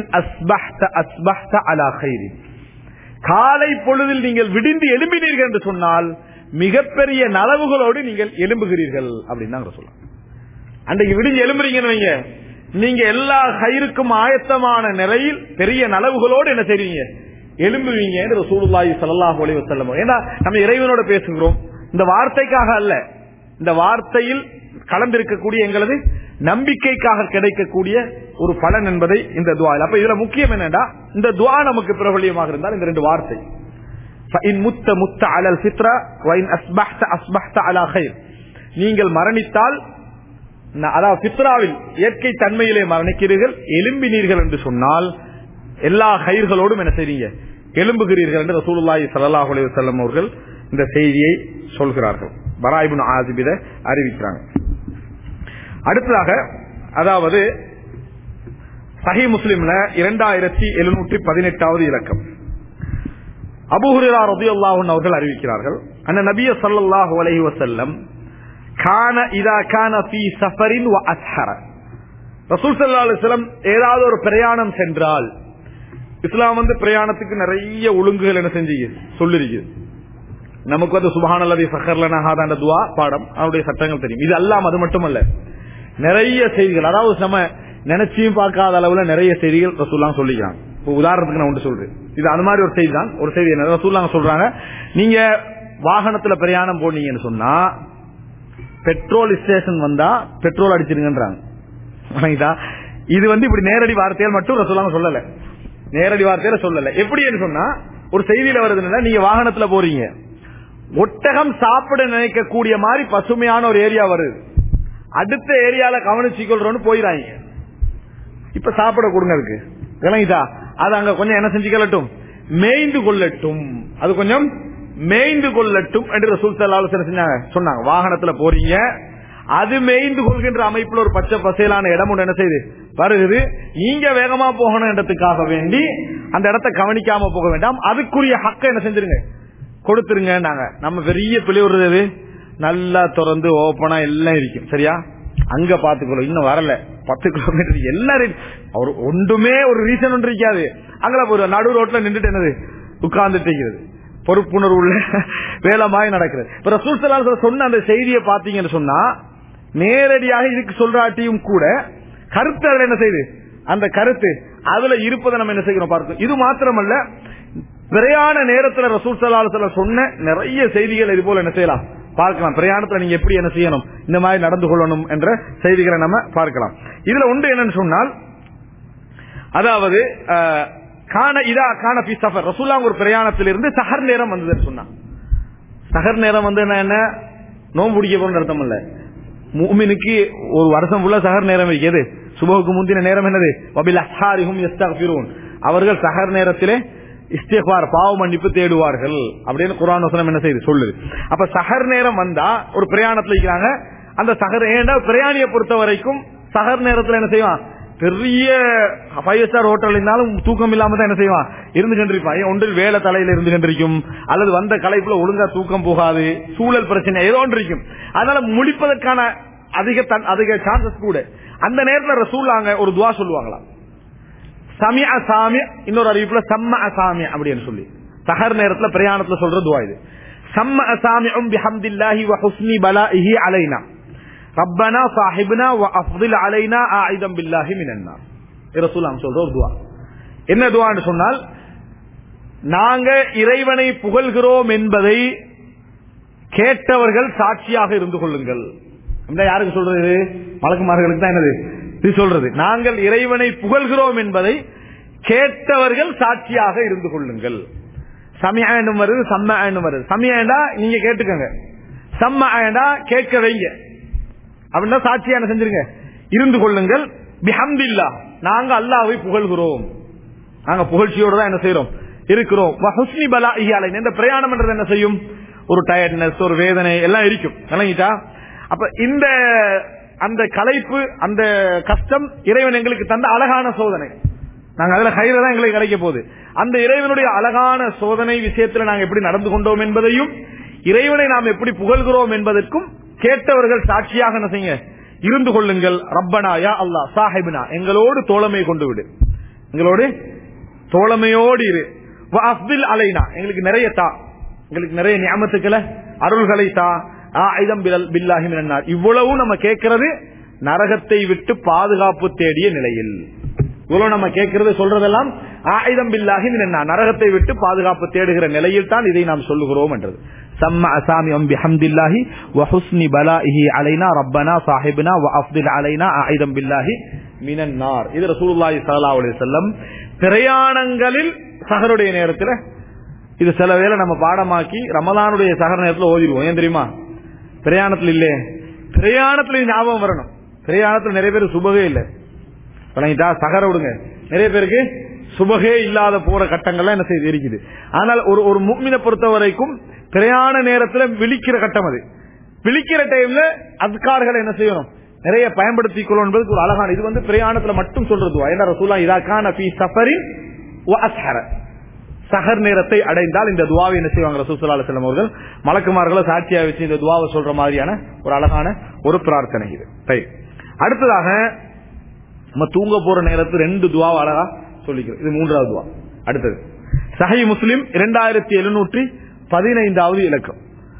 காலை பொழுதில் நீங்கள் விடிந்து எழும்பினீர்கள் என்று சொன்னால் மிகப்பெரிய நலவுகளோடு நீங்கள் எழும்புகிறீர்கள் அப்படின்னு தான் சொல்லலாம் அன்றைக்கு விடிஞ்சு எழும்புறீங்கன்னு வைங்க நீங்க எல்லா கயிறுக்கும் ஆயத்தமான நிலையில் பெரிய நலவுகளோடு என்ன செய்றீங்க எழும்புவீங்க என்று ரசூலுல்லாஹி ஸல்லல்லாஹு அலைஹி வஸல்லம் ஏன்னா நம்ம இறைவனோட பேசுகிறோம் இந்த வார்த்தைக்காக அல்ல இந்த வார்த்தையில் கலந்திருக்கக்கூடிய எங்களது நம்பிக்கைக்காக கிடைக்கக்கூடிய ஒரு பலன் என்பதை இந்த துவா அப்ப இதுல முக்கியம் என்னன்னா இந்த துவா நமக்கு பிரபலியமாக இருந்தால் இந்த ரெண்டு வார்த்தை فَإِن مُتَّ مُتَّ عَلَى الْفِطْرَةِ وَإِنْ أَصْبَحْتَ أَصْبَحْتَ عَلَى خَيْرٍ நீங்கள் மரணித்தால் ந- அதாவது பித்ராவில் இயற்கை தன்மையிலே மரணிக்கிறீர்கள் எலும்பினீர்கள் என்று சொன்னால் எல்லா கயிர்களோடும் என்ன செய்றீங்க எலும்புகிறீர்கள் என்று ரசூலுல்லாஹி ஸல்லல்லாஹு அலைஹி வஸல்லம் அவர்கள் இந்த செய்தியை சொல்கிறார்கள் பராயிபுன் ஆசிபித அறிவிக்கிறாங்க அடுத்ததாக அதாவது சஹி முஸ்லிம்ல இரண்டாயிரத்தி எழுநூற்றி பதினெட்டாவது இலக்கம் அபுஹுரா ரதியுல்லாஹு அவர்கள் அறிவிக்கிறார்கள் அன்ன நபிய ஸல்லல்லாஹு அலைஹி வஸல்லம் கான இதா கான ஃபீ சஃபரின் வ அஸ்ஹர ரசூல் ஸல்லல்லாஹு அலைஹி வஸல்லம் ஏதாவது ஒரு பிரயாணம் சென்றால் இஸ்லாம் வந்து பிரயாணத்துக்கு நிறைய ஒழுங்குகள் என்ன செஞ்சு சொல்லிருக்குது நமக்கு வந்து சுபஹானல்லதி சஹர்லனா ஹாதாண்ட துவா பாடம் அவருடைய சட்டங்கள் தெரியும் இது அல்லாம அது மட்டுமல்ல நிறைய செய்திகள் அதாவது நம்ம நினைச்சியும் பார்க்காத அளவுல நிறைய செய்திகள் ரசூல்லாம் சொல்லிக்கிறாங்க இப்போ உதாரணத்துக்கு நான் ஒன்று சொல்றேன் இது அது மாதிரி ஒரு செய்தி தான் ஒரு செய்தி என்ன ரசூல்லாங்க சொல்றாங்க நீங்க வாகனத்துல பிரயாணம் போனீங்கன்னு சொன்னா பெட்ரோல் ஸ்டேஷன் வந்தா பெட்ரோல் அடிச்சிருங்கன்றாங்க வணங்கிட்டா இது வந்து இப்படி நேரடி வார்த்தையால் மட்டும் ரசூலாங்க சொல்லல நேரடி வார்த்தையில சொல்லல எப்படின்னு சொன்னா ஒரு செய்தியில வருதுன்னா நீங்க வாகனத்துல போறீங்க ஒட்டகம் சாப்பிட நினைக்கக்கூடிய மாதிரி பசுமையான ஒரு ஏரியா வருது அடுத்த ஏரியால கவனிச்சுக்கொள்றோம்னு போயிடாங்க இப்ப சாப்பிட கொடுங்க அதுக்கு விளங்கிட்டா அது அங்க கொஞ்சம் என்ன செஞ்சுக்கலட்டும் மேய்ந்து கொள்ளட்டும் அது கொஞ்சம் மேய்ந்து கொள்ளட்டும் என்று ரசூல் ஸல்லல்லாஹு அலைஹி வஸல்லம் செஞ்சாங்க சொன்னாங்க வாகனத்துல போறீங்க அது மேய்ந்து கொள்கின்ற அமைப்புல ஒரு பச்சை பசையிலான இடம் ஒன்று என்ன செய்யுது வருகுது நீங்க வேகமா போகணுன்றதுக்காக வேண்டி அந்த இடத்தை கவனிக்காம போக வேண்டாம் அதுக்குரிய ஹக்க என்ன செஞ்சிருங்க கொடுத்துருங்க நாங்க நம்ம பெரிய பிள்ளை விடுறது நல்லா திறந்து ஓப்பனா எல்லாம் இருக்கும் சரியா அங்க பாத்துக்கணும் இன்னும் வரல பத்து கிலோமீட்டர் எல்லாரும் அவர் ஒன்றுமே ஒரு ரீசன் ஒன்று இருக்காது அங்கே ஒரு நடு ரோட்ல நின்றுட்டு என்னது உட்கார்ந்துட்டு இருக்கிறது பொறுப்புணர்வு உள்ள வேலைமாய் நடக்கிறது இப்ப ரசூல் ஸல்லல்லாஹு அலைஹி வஸல்லம் சொன்ன அந்த செய்தியை பாத்தீங்கன்னு சொன்னா நேரடியாக இதுக்கு சொல்றாட்டியும் கூட கருத்து அதுல என்ன செய்யுது அந்த கருத்து அதுல இருப்பதை நம்ம என்ன செய்யணும் பார்க்கணும் இது மாத்திரமல்ல பிரயாண நேரத்துல ரசூல் ஸல்லல்லாஹு அலைஹி வஸல்லம் சொன்ன நிறைய செய்திகள் இது போல என்ன செய்யலாம் பார்க்கலாம் பிரயாணத்துல நீங்க எப்படி என்ன செய்யணும் இந்த மாதிரி நடந்து கொள்ளணும் என்ற செய்திகளை நம்ம பார்க்கலாம் இதுல ஒன்று என்னன்னு சொன்னால் அதாவது அஹ், காண இதா காண பி சஃபர் ரசூல்லாங்க ஒரு பிரயாணத்தில் இருந்து சஹர் நேரம் வந்ததுன்னு சொன்னான் சஹர் நேரம் வந்து என்ன என்ன நோன்பு பிடிக்க போற அர்த்தம் இல்ல மூமினுக்கு ஒரு வருஷம் ஃபுல்லா சஹர் நேரம் இருக்கிறது சுபகுக்கு முந்தின நேரம் என்னது வபில் அஸ்ஹாரிஹும் யஸ்தக்ஃபிரூன் அவர்கள் சஹர் நேரத்திலே இஸ்திக்பார் பாவ மன்னிப்பு தேடுவார்கள் அப்படின்னு குர்ஆன் வசனம் என்ன செய்யுது சொல்லுது அப்ப சஹர் நேரம் வந்தா ஒரு பிரயாணத்துல இருக்கிறாங்க அந்த சஹர் ஏன்டா பிரயாணியை பொறுத்த வரைக்கும் சஹர் நேரத்துல என்ன செய்வான் பெரிய ஃபைவ் ஸ்டார் ஹோட்டல் இருந்தாலும் தூக்கம் இல்லாம தான் என்ன செய்வான் இருந்து கண்டிருப்பான் ஏன் ஒன்றில் வேலை தலையில இருந்து கண்டிருக்கும் அல்லது வந்த கலைப்புல ஒழுங்கா தூக்கம் போகாது சூழல் பிரச்சனை ஏதோ ஒன்று இருக்கும் அதனால முடிப்பதற்கான அதிக தன்- அதிக சான்சஸ் கூட அந்த நேரத்துல ரசூல்லாங்க ஒரு துவா சொல்லுவாங்களாம் சமிய சாமி இன்னொரு அறிவிப்புல சம்ம அசாமி அப்படின்னு சொல்லி சஹர் நேரத்துல பிரயாணத்துல சொல்ற துவா இது சம்ம அசாமியும் பிஹம்தில்லாஹி வ ஹுஸ்னி பலாஇஹி அலைனா ரப்பனா சாஹிப்னா வ அஃதில் அலைனா ஆயிதம் பில்லாஹி மினன்னார் ரசூலாம் சொல்ற ஒரு துவா என்ன துவான்னு சொன்னால் நாங்க இறைவனை புகழ்கிறோம் என்பதை கேட்டவர்கள் சாட்சியாக இருந்து கொள்ளுங்கள் இந்த யாருக்கு சொல்றது இது மலக்குமார்களுக்கு தான் என்னது இது சொல்றது நாங்கள் இறைவனை புகழ்கிறோம் என்பதை கேட்டவர்கள் சாட்சியாக இருந்து கொள்ளுங்கள் சமயம் வருது சம்ம வருது சமயண்டா நீங்க கேட்டுக்கங்க சம்ம கேட்க வைங்க அப்படின்னா சாட்சியா என்ன செஞ்சிருங்க இருந்து கொள்ளுங்கள் பிஹம்தில்லா நாங்க அல்லாஹ்வை புகழ்கிறோம் நாங்க புகழ்ச்சியோட தான் என்ன செய்யறோம் இருக்கிறோம் வ ஹுஸ்னி பலாஇஹி அலைனா. இந்த பிரயாணம் என்றது என்ன செய்யும் ஒரு டயர்ட்னஸ் ஒரு வேதனை எல்லாம் இருக்கும் விளங்கிட்டா அப்ப இந்த அந்த களைப்பு அந்த கஷ்டம் இறைவன் எங்களுக்கு தந்த அழகான சோதனை நாங்க அதுல கையில தான் எங்களுக்கு கிடைக்க போகுது அந்த இறைவனுடைய அழகான சோதனை விஷயத்துல நாங்க எப்படி நடந்து கொண்டோம் என்பதையும் இறைவனை நாம் எப்படி புகழ்கிறோம் என்பதற்கும் கேட்டவர்கள் சாட்சியாக என்ன செய்யுங்க இருந்து கொள்ளுங்கள் ரப்பனா யா அல்லாஹ் சாஹிப்னா எங்களோடு தோழமை கொண்டு விடு எங்களோடு தோழமையோடு இரு வ அஃதில் அலைனா எங்களுக்கு நிறைய தா எங்களுக்கு நிறைய நியமத்துக்களை அருள்களை தா ஆயுதம் பில்லாஹி மினன்னார் இவ்வளவும் நம்ம கேட்கறது நரகத்தை விட்டு பாதுகாப்பு தேடிய நிலையில் இவ்வளவு நம்ம கேட்கறது சொல்றதெல்லாம் ஆயுதம் பில்லாகி மினன்னா நரகத்தை விட்டு பாதுகாப்பு தேடுகிற நிலையில் தான் இதை நாம் சொல்லுகிறோம் என்றது சம்ம அசாமி அம்பி ஹம்தில்லாஹி வஹுஸ்னி பலாஹி அலைனா ரப்பனா சாஹிப்னா வ அஃப்தில் அலைனா ஆயுதம் பில்லாஹி மினன் நார் இது ரசூலுல்லாஹி ஸல்லல்லாஹு அலைஹி வஸல்லம் பிரயாணங்களில் சஹருடைய நேரத்தில் இது சில வேளை நம்ம பாடமாக்கி ரமலானுடைய சகர நேரத்தில் ஓதிடுவோம் ஏன் தெரியுமா பிரயாணத்தில் இல்லே பிரயாணத்துல இது ஞாபகம் வரணும் பிரயாணத்துல நிறைய பேர் சுபகே இல்லை வணங்கிட்டா சகர விடுங்க நிறைய பேருக்கு சுபகே இல்லாத போற கட்டங்கள்லாம் என்ன செய்து இருக்குது ஆனால் ஒரு ஒரு முக்மினை பொறுத்த வரைக்கும் பிரயாண நேரத்துல விழிக்கிற கட்டம் அது விழிக்கிற டைம்ல அதுக்கார்களை என்ன செய்யணும் நிறைய பயன்படுத்திக் கொள்ளும் என்பதுக்கு ஒரு அழகான இது வந்து பிரயாணத்துல மட்டும் சொல்றது ஏன்னா ரசூலா இதாக்கான பி சஃபரின் வஅஸ்ஹர சஹர் நேரத்தை அடைந்தால் இந்த துவாவை என்ன செய்வாங்க ரசூசல்லா செல்லம் அவர்கள் மலக்குமார்களை சாட்சியா வச்சு இந்த துவாவை சொல்ற மாதிரியான ஒரு அழகான ஒரு பிரார்த்தனை இது ரைட் அடுத்ததாக நம்ம தூங்க போற நேரத்தில் ரெண்டு துவாவை அழகா சொல்லிக்கிறோம் இது மூன்றாவது துவா அடுத்தது சஹி முஸ்லிம் இரண்டாயிரத்தி எழுநூற்றி பதினைந்தாவது இலக்கம்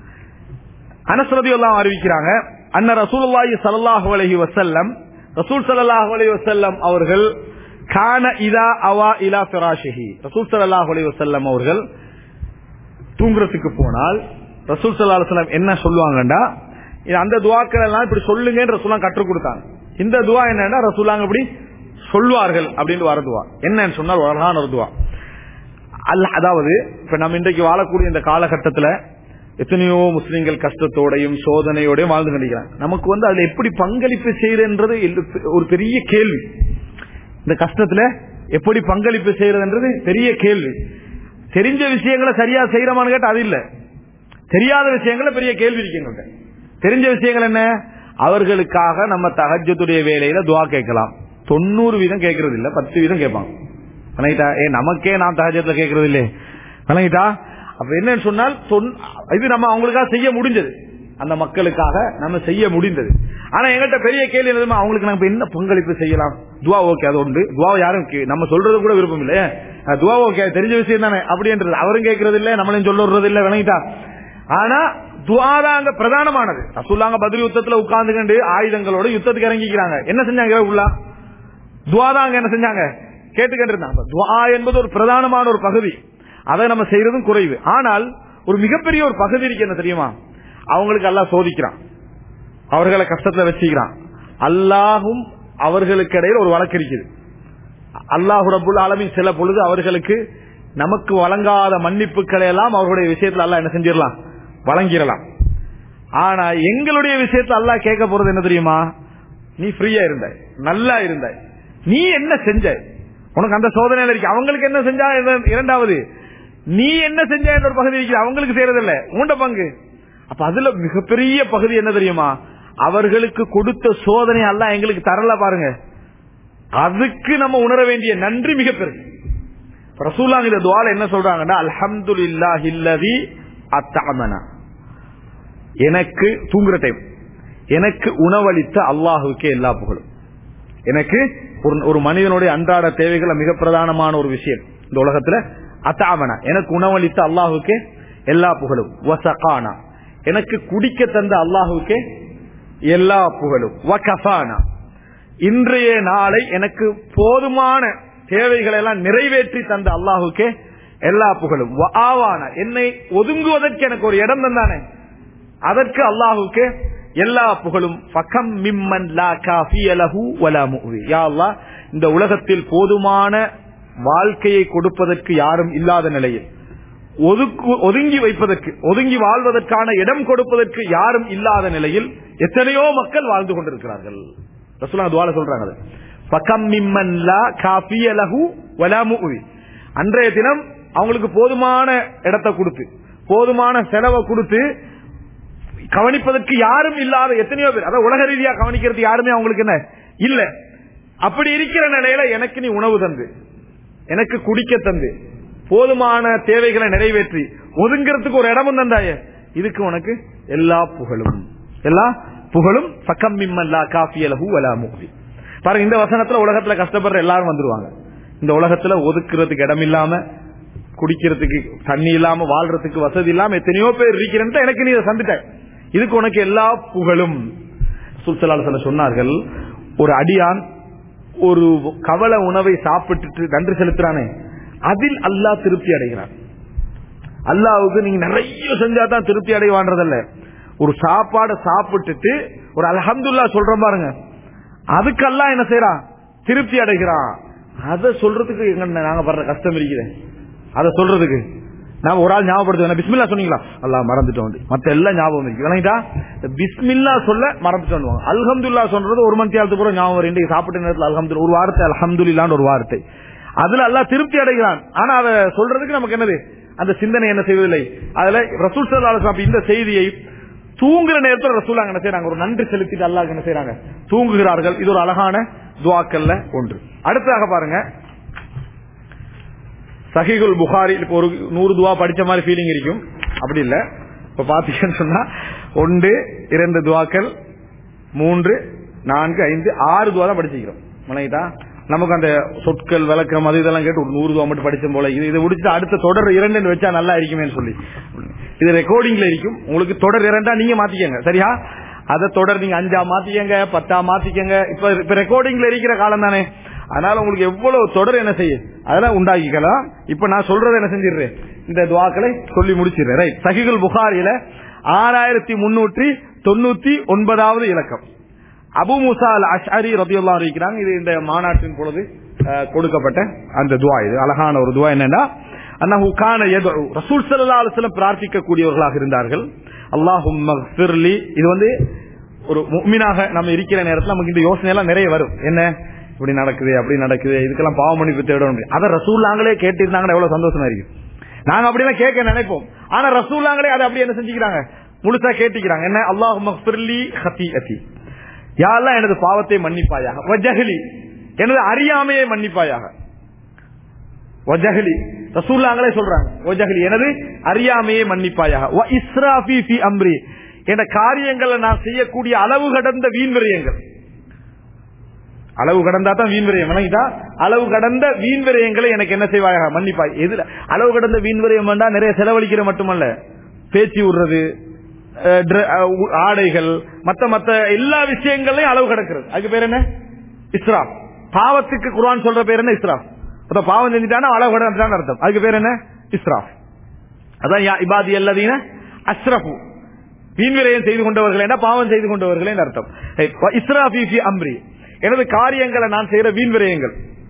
அனஸ்ரதி எல்லாம் அறிவிக்கிறாங்க அன்ன ரசூலுல்லாஹி ஸல்லல்லாஹு அலைஹி வஸல்லம் ரசூல் ஸல்லல்லாஹு அலைஹி வஸல்லம் அவர்கள் கான இதா அவா இலா ஃபிராஷிஹி ரசூல் ஸல்லல்லாஹு அலைஹி வஸல்லம் அவர்கள் தூங்குறதுக்கு போனால் ரசூல் ஸல்லல்லாஹு அலைஹி வஸல்லம் என்ன சொல்லுவாங்கடா இது அந்த துவாக்கள் எல்லாம் இப்படி சொல்லுங்கன்னு ரசூலாம் கற்றுக் கொடுத்தாங்க இந்த துவா என்னன்னா ரசூலாங்க இப்படி சொல்வார்கள் அப்படின்னு வர துவா என்னன்னு சொன்னால் ஒரு அழகான ஒரு துவா அல்ல அதாவது இப்ப நம்ம இன்றைக்கு வாழக்கூடிய இந்த காலகட்டத்துல எத்தனையோ முஸ்லிம்கள் கஷ்டத்தோடையும் சோதனையோடையும் வாழ்ந்து கொண்டிருக்கிறாங்க நமக்கு வந்து அதுல எப்படி பங்களிப்பு செய்யறன்றது ஒரு பெரிய கேள்வி இந்த கஷ்டத்துல எப்படி பங்களிப்பு செய்யறதுன்றது பெரிய கேள்வி தெரிஞ்ச விஷயங்களை சரியா செய்யறமான்னு கேட்டா அது இல்ல தெரியாத விஷயங்கள பெரிய கேள்வி இருக்கீங்க தெரிஞ்ச விஷயங்கள் என்ன அவர்களுக்காக நம்ம தகஜத்துடைய வேலையில துவா கேட்கலாம் தொண்ணூறு வீதம் கேட்கறது இல்ல பத்து வீதம் கேட்பாங்க வணங்கிட்டா ஏ நமக்கே நான் தகஜத்துல கேட்கறது இல்லையே வணங்கிட்டா அப்ப என்னன்னு சொன்னால் இது நம்ம அவங்களுக்காக செய்ய முடிஞ்சது அந்த மக்களுக்காக நம்ம செய்ய முடிந்தது ஆனா எங்கிட்ட பெரிய கேள்வி என்னதுமா அவங்களுக்கு நம்ம என்ன பங்களிப்பு செய்யலாம் துவா ஓகே அது உண்டு துவா யாரும் நம்ம சொல்றது கூட விருப்பம் இல்ல துவா ஓகே தெரிஞ்ச விஷயம் தானே அப்படின்றது அவரும் கேட்கறது இல்ல நம்மளையும் சொல்லுறது இல்ல விளங்கிட்டா ஆனா துவாதாங்க பிரதானமானது ரசூல்லாங்க பதில் யுத்தத்துல உட்கார்ந்து கண்டு ஆயுதங்களோட யுத்தத்துக்கு இறங்கிக்கிறாங்க என்ன செஞ்சாங்க உள்ள துவாதாங்க என்ன செஞ்சாங்க கேட்டுக்கிட்டு இருந்தாங்க துவா என்பது ஒரு பிரதானமான ஒரு பகுதி அதை நம்ம செய்யறதும் குறைவு ஆனால் ஒரு மிகப்பெரிய ஒரு பகுதி இருக்கு என்ன தெரியுமா அவங்களுக்கு எல்லாம் சோதிக்கிறான் அவர்களை கஷ்டத்துல வச்சுக்கிறான் அல்லாஹும் அவர்களுக்கு இடையில் ஒரு வழக்கு இருக்குது அல்லாஹு ரபுல் ஆலமின் சில பொழுது அவர்களுக்கு நமக்கு வழங்காத மன்னிப்புகளை எல்லாம் அவர்களுடைய விஷயத்துல அல்ல என்ன செஞ்சிடலாம் வழங்கிடலாம் ஆனா எங்களுடைய விஷயத்துல அல்லா கேட்க போறது என்ன தெரியுமா நீ ஃப்ரீயா இருந்த நல்லா இருந்த நீ என்ன செஞ்ச உனக்கு அந்த சோதனையில இருக்கு அவங்களுக்கு என்ன செஞ்சா இரண்டாவது நீ என்ன செஞ்ச என்ற ஒரு பகுதி இருக்கு அவங்களுக்கு செய்யறது இல்ல உண்ட பங்கு அப்ப அதுல மிகப்பெரிய பகுதி என்ன தெரியுமா அவர்களுக்கு கொடுத்த சோதனை எல்லாம் எங்களுக்கு தரல பாருங்க அதுக்கு நம்ம உணர வேண்டிய நன்றி மிகப்பெரிய ரசூலாங்க இந்த துவால என்ன சொல்றாங்கன்னா அல்ஹம்து இல்லாஹில்லதி அத்தமனா எனக்கு தூங்குற டைம் எனக்கு உணவளித்த அல்லாஹுக்கே எல்லா புகழும் எனக்கு ஒரு மனிதனுடைய அன்றாட தேவைகள் மிக பிரதானமான ஒரு விஷயம் இந்த உலகத்துல அத்தாமனா எனக்கு உணவளித்த அல்லாஹுக்கே எல்லா புகழும் வசகானா எனக்கு குடிக்க தந்த அல்லாஹுக்கே எல்லா புகழும் வகஃபானா இன்றைய நாளை எனக்கு போதுமான தேவைகளை எல்லாம் நிறைவேற்றி தந்த அல்லாஹுக்கே எல்லா புகழும் ஆவானா என்னை ஒதுங்குவதற்கு எனக்கு ஒரு இடம் தந்தானே அதற்கு அல்லாஹுக்கு எல்லா புகழும் பக்கம் மிம்மன் லா காஃபி அலஹு வலா முவி யா அல்லாஹ் இந்த உலகத்தில் போதுமான வாழ்க்கையை கொடுப்பதற்கு யாரும் இல்லாத நிலையில் ஒதுக்கு ஒதுங்கி வைப்பதற்கு ஒதுங்கி வாழ்வதற்கான இடம் கொடுப்பதற்கு யாரும் இல்லாத நிலையில் எத்தனையோ மக்கள் வாழ்ந்து கொண்டிருக்கிறார்கள் ரசூலா துவால சொல்றாங்க பக்கம் மிம்மன் லா காஃபி அலஹு வலா முவி அன்றைய தினம் அவங்களுக்கு போதுமான இடத்தை கொடுத்து போதுமான செலவை கொடுத்து கவனிப்பதற்கு யாரும் இல்லாத எத்தனையோ பேர் அதாவது உலக ரீதியா கவனிக்கிறது யாருமே அவங்களுக்கு என்ன இல்ல அப்படி இருக்கிற நிலையில எனக்கு நீ உணவு தந்து எனக்கு குடிக்க தந்து போதுமான தேவைகளை நிறைவேற்றி ஒதுங்கிறதுக்கு ஒரு இடமும் தந்தாய இதுக்கு உனக்கு எல்லா புகழும் எல்லா புகழும் பக்கம் மிம்மல்லா காஃபியலஹு வலா முகி பாருங்க இந்த வசனத்துல உலகத்துல கஷ்டப்படுற எல்லாரும் வந்துருவாங்க இந்த உலகத்துல ஒதுக்குறதுக்கு இடம் இல்லாம குடிக்கிறதுக்கு தண்ணி இல்லாம வாழ்றதுக்கு வசதி இல்லாம எத்தனையோ பேர் இருக்கிறேன் எனக்கு நீ இதை சந்திட்ட இதுக்கு உனக்கு எல்லா புகழும் சுல்சலால சொன்னார்கள் ஒரு அடியான் ஒரு கவல உணவை சாப்பிட்டுட்டு நன்றி செலுத்துறானே அதில் அல்லாஹ் திருப்தி அடைகிறான் அல்லாவுக்கு நீங்க நிறைய செஞ்சா தான் திருப்தி அடைவான்றதல்ல ஒரு சாப்பாடை சாப்பிட்டுட்டு ஒரு அல்ஹம்துல்லா சொல்றோம் பாருங்க அதுக்கு அல்லாஹ் என்ன செய்யறான் திருப்தி அடைகிறான் அதை சொல்றதுக்கு எங்க நாங்க படுற கஷ்டம் இருக்குது அதை சொல்றதுக்கு நாம ஒரு ஆள் ஞாபகப்படுத்துவேன் பிஸ்மில்லா சொன்னீங்களா அல்லா மறந்துட்டோம் மத்த எல்லாம் ஞாபகம் இருக்கு விளங்கிட்டா பிஸ்மில்லா சொல்ல மறந்துட்டோம் அல்ஹம்துல்லா சொல்றது ஒரு மணி நேரத்துக்கு கூட ஞாபகம் வரும் இன்றைக்கு சாப்பிட்ட நேரத்தில் அல்ஹம்து ஒரு வார்த்தை அல்ஹம்துல்லான்னு ஒரு வார்த்தை அதுல எல்லாம் திருப்தி அடைகிறான் ஆனா அதை சொல்றதுக்கு நமக்கு என்னது அந்த சிந்தனை என்ன செய்வதில்லை அதுல ரசூல் சல்லா இந்த செய்தியை தூங்குற நேரத்தில் ரசூல் என்ன செய்யறாங்க ஒரு நன்றி செலுத்திட்டு அல்லாஹ் என்ன செய்யறாங்க தூங்குகிறார்கள் இது ஒரு அழகான துவாக்கல்ல ஒன்று அடுத்ததாக பாருங்க சஹிகுல் புகாரி இப்ப ஒரு நூறு துவா படிச்ச மாதிரி ஃபீலிங் இருக்கும் அப்படி இல்ல இப்ப பாத்தீங்கன்னு சொன்னா ஒன்று இரண்டு துவாக்கள் மூன்று நான்கு ஐந்து ஆறு துவா தான் படிச்சுக்கிறோம் மனைவிட்டா நமக்கு அந்த சொற்கள் விளக்கம் அது இதெல்லாம் கேட்டு ஒரு நூறு துவா மட்டும் படிச்ச போல இது இதை முடிச்சுட்டு அடுத்த தொடர் இரண்டு வச்சா நல்லா இருக்குமே சொல்லி இது ரெக்கார்டிங்ல இருக்கும் உங்களுக்கு தொடர் இரண்டா நீங்க மாத்திக்கங்க சரியா அதை தொடர் நீங்க அஞ்சா மாத்திக்கங்க பத்தா மாத்திக்கங்க இப்ப இப்ப ரெக்கார்டிங்ல இருக்கிற காலம் தானே அதனால உங்களுக்கு எவ்வளவு தொடர் என்ன செய்யும் அதெல்லாம் உண்டாக்கிக்கலாம் இப்ப நான் சொல்றதை என்ன செஞ்சிடுறேன் இந்த துவாக்களை சொல்லி முடிச்சிடுறேன் ரைட் சகிகுல் புகாரில ஆறாயிரத்தி முன்னூற்றி தொண்ணூத்தி ஒன்பதாவது இலக்கம் அபு முசா அல் அஷ்அரி ரபியுல்லா இருக்கிறாங்க இது இந்த மாநாட்டின் பொழுது அஹ், கொடுக்கப்பட்ட அந்த துவா இது அழகான ஒரு துவா என்னன்னா அன்னஹு கான யதுஉ ரசூல் ஸல்லல்லாஹு அலைஹி வஸல்லம் பிரார்த்திக்கக்கூடியவர்களாக இருந்தார்கள் அல்லாஹும்ம ஃபிர்லி இது வந்து ஒரு முஃமினாக நம்ம இருக்கிற நேரத்தில் நமக்கு இந்த யோசனை எல்லாம் நிறைய வரும் என்ன இப்படி நடக்குது அப்படி நடக்குது இதுக்கெல்லாம் பாவ மன்னிப்பு தேடணும் அதை ரசூல்லாங்களே கேட்டிருந்தாங்கன்னா எவ்வளவு சந்தோஷமா இருக்கு நாங்க அப்படிலாம் கேட்க நினைப்போம் ஆனா ரசூல்லாங்களே அதை அப்படி என்ன செஞ்சுக்கிறாங்க முழுசா கேட்டுக்கிறாங்க என்ன அல்லாஹ் மக்ஃபிர்லி ஹத்தி யாரெல்லாம் எனது பாவத்தை மன்னிப்பாயாக வஜஹலி எனது அறியாமையை மன்னிப்பாயாக வஜஹலி ரசூல்லாங்களே சொல்றாங்க வஜஹலி எனது அறியாமையை மன்னிப்பாயாக வ இஸ்ராஃபி ஃபி அம்ரி என்ற காரியங்களை நான் செய்யக்கூடிய அளவு கடந்த வீண் விரயங்கள் அளவு கடந்தா தான் வீண் விரயம் வணங்கிட்டா அளவு கடந்த வீண் விரயங்களை எனக்கு என்ன செய்வாயாக மன்னிப்பாய் எதுல அளவு கடந்த வீண் விரயம் வேண்டா நிறைய செலவழிக்கிற மட்டுமல்ல பேச்சு விடுறது அஹ், dre- அஹ், உ- ஆடைகள் மத்த மத்த எல்லா விஷயங்களையும் அளவு கடக்கிறது அதுக்கு பேர் என்ன இஸ்ராப் பாவத்துக்கு குர்ஆன் சொல்ற பேர் என்ன இஸ்ராப் அப்ப பாவம் செஞ்சுட்டானா அளவு கடந்துட்டான்னு அர்த்தம் அதுக்கு பேர் என்ன இஸ்ராப் அதான் யா இபாதி அல்லதீன அஸ்ரஃபு வீண் விரயம் செய்து கொண்டவர்கள் என்ன பாவம் செய்து கொண்டவர்களே அர்த்தம் ஏய், வ இஸ்ராஃபி ஃபி அம்ரி எனது காரியங்களை நான் செய்யற வீண் விரயங்கள்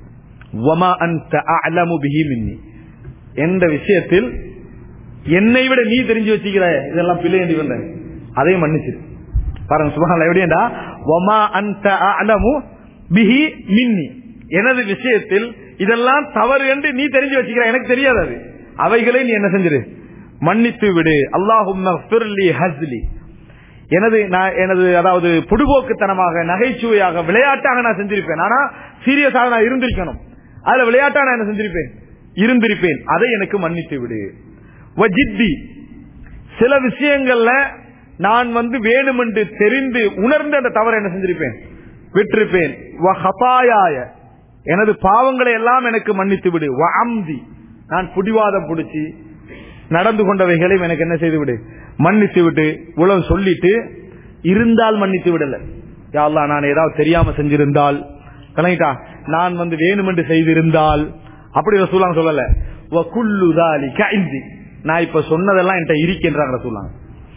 வமா அன்த அஅலமு பிஹி மின்னி எந்த விஷயத்தில் என்னை விட நீ தெரிஞ்சு வச்சுக்கிற இதெல்லாம் பிள்ளை என்று வந்த அதையும் மன்னிச்சிரு பாருங்க சுபஹானல்லாஹ் எப்படிடா வமா அன்த அஅலமு பிஹி மின்னி எனது விஷயத்தில் இதெல்லாம் தவறு என்று நீ தெரிஞ்சு வச்சுக்கிற எனக்கு தெரியாது அது அவைகளை நீ என்ன செஞ்சிரு மன்னித்து விடு அல்லாஹும்ம ஃபிர்லி ஹஸ்லி எனது நான் எனது அதாவது பொடுபோக்குத்தனமாக நகைச்சுவையாக விளையாட்டாக நான் செஞ்சிருப்பேன் ஆனா சீரியஸாக நான் இருந்திருக்கணும் அதுல விளையாட்டா நான் என்ன செஞ்சிருப்பேன் இருந்திருப்பேன் அதை எனக்கு மன்னித்து விடு வஜித்தி சில விஷயங்கள்ல நான் வந்து வேணுமென்று தெரிந்து உணர்ந்து அந்த தவறை என்ன செஞ்சிருப்பேன் விட்டிருப்பேன் வ ஹபாயாய எனது பாவங்களை எல்லாம் எனக்கு மன்னித்து விடு வ அம்தி நான் புடிவாதம் பிடிச்சி நடந்து கொண்டவைகளையும் எனக்கு என்ன செய்து விடு மன்னித்து விட்டு உலகம் சொல்லிட்டு இருந்தால் மன்னித்து விடல யா அல்லாஹ் நான் ஏதாவது தெரியாம செஞ்சிருந்தால் கலங்கிட்டா நான் வந்து வேணுமென்று செய்திருந்தால் அப்படி ரசூலாங்க சொல்லல வ குல்லு தாலிக இந்தி நான் இப்ப சொன்னதெல்லாம் என்கிட்ட இருக்கின்றாங்க ரசூலாங்க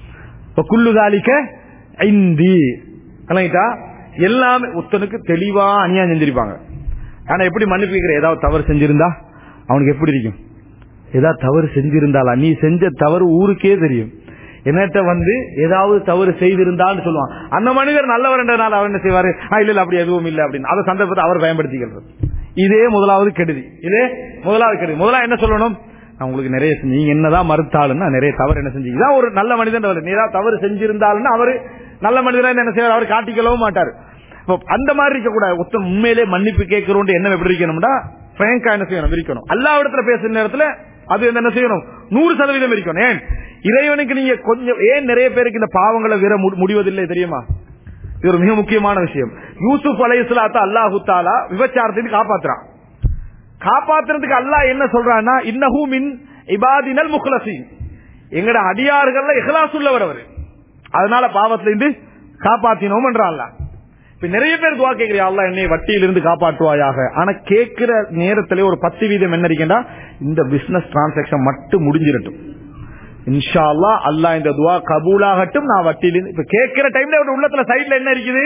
வ குல்லு தாலிக ஐந்தி கலங்கிட்டா எல்லாமே ஒருத்தனுக்கு தெளிவா அநியாயம் செஞ்சிருப்பாங்க ஆனா எப்படி மன்னிப்பு கேட்கிற ஏதாவது தவறு செஞ்சிருந்தா அவனுக்கு எப்படி இருக்கும் ஏதாவது தவறு செஞ்சிருந்தாளா நீ செஞ்ச தவறு ஊருக்கே தெரியும் என்னட்ட வந்து ஏதாவது தவறு செய்திருந்தான்னு சொல்லுவான் அந்த மனிதர் நல்லவர்ன்றனால அவர் என்ன செய்வாரு "ஆ, இல்ல இல்ல அப்படி எதுவும் இல்ல அப்படின்னு அந்த சந்தர்ப்பத்தை அவர் பயன்படுத்திக்கிறது இதே முதலாவது கெடுதி இதே முதலாவது கெடுதி முதலாவது என்ன சொல்லணும் நான் உங்களுக்கு நிறைய செஞ்சு- நீங்க என்னதான் மறுத்தாலுன்னா நிறைய தவறு என்ன செஞ்சீங்க இதான் ஒரு நல்ல மனிதன் அவர். நீ ஏதாவது தவறு செஞ்சிருந்தாலுன்னா அவரு நல்ல மனிதனா என்ன செய்வார் அவர் காட்டிக்கலவும் மாட்டார் இப்போ அந்த மாதிரி இருக்க கூடாது ஒருத்தன் உண்மையிலே மன்னிப்பு கேட்கிறோம் எண்ணம் எப்படி இருக்கணும்னா பிராங்கா என்ன செய்யணும் இருக்கணும் எல்லா இடத்துல பேசுற நேரத்துல அது வந்து என்ன செய்யணும் நூறு சதவீதம் இருக்கணும் ஏன் இறைவனுக்கு நீங்க கொஞ்சம் ஏன் நிறைய பேருக்கு இந்த பாவங்களை விர மு- முடிவதில்லை தெரியுமா இது ஒரு மிக முக்கியமான விஷயம் யூசுப் அலை இஸ்லாத்த அல்லாஹு தாலா விபச்சாரத்தின் காப்பாத்துறான் காப்பாத்துறதுக்கு அல்லாஹ் என்ன சொல்றான்னா இன்னஹு மின் இபாதினல் முக்லசின் எங்கட அடியார்கள்ல இஹ்லாஸ் உள்ளவர் அவர் அதனால பாவத்திலிருந்து காப்பாத்தினோம் என்றான் அல்லாஹ் இப்ப நிறைய பேர் துவா கேட்கிறீங்க அல்லா என்னை வட்டியிலிருந்து காப்பாற்றுவாயாக ஆனா கேட்கிற நேரத்திலே ஒரு பத்து வீதம் என்ன இருக்கேன்டா இந்த பிசினஸ் டிரான்சாக்சன் மட்டும் முடிஞ்சிரட்டும் இன்ஷா அல்லா அல்லாஹ் இந்த துவா கபூலாகட்டும் நான் வட்டியிலிருந்து இப்ப கேட்கிற டைம்ல ஒரு உள்ளத்துல சைட்ல என்ன இருக்குது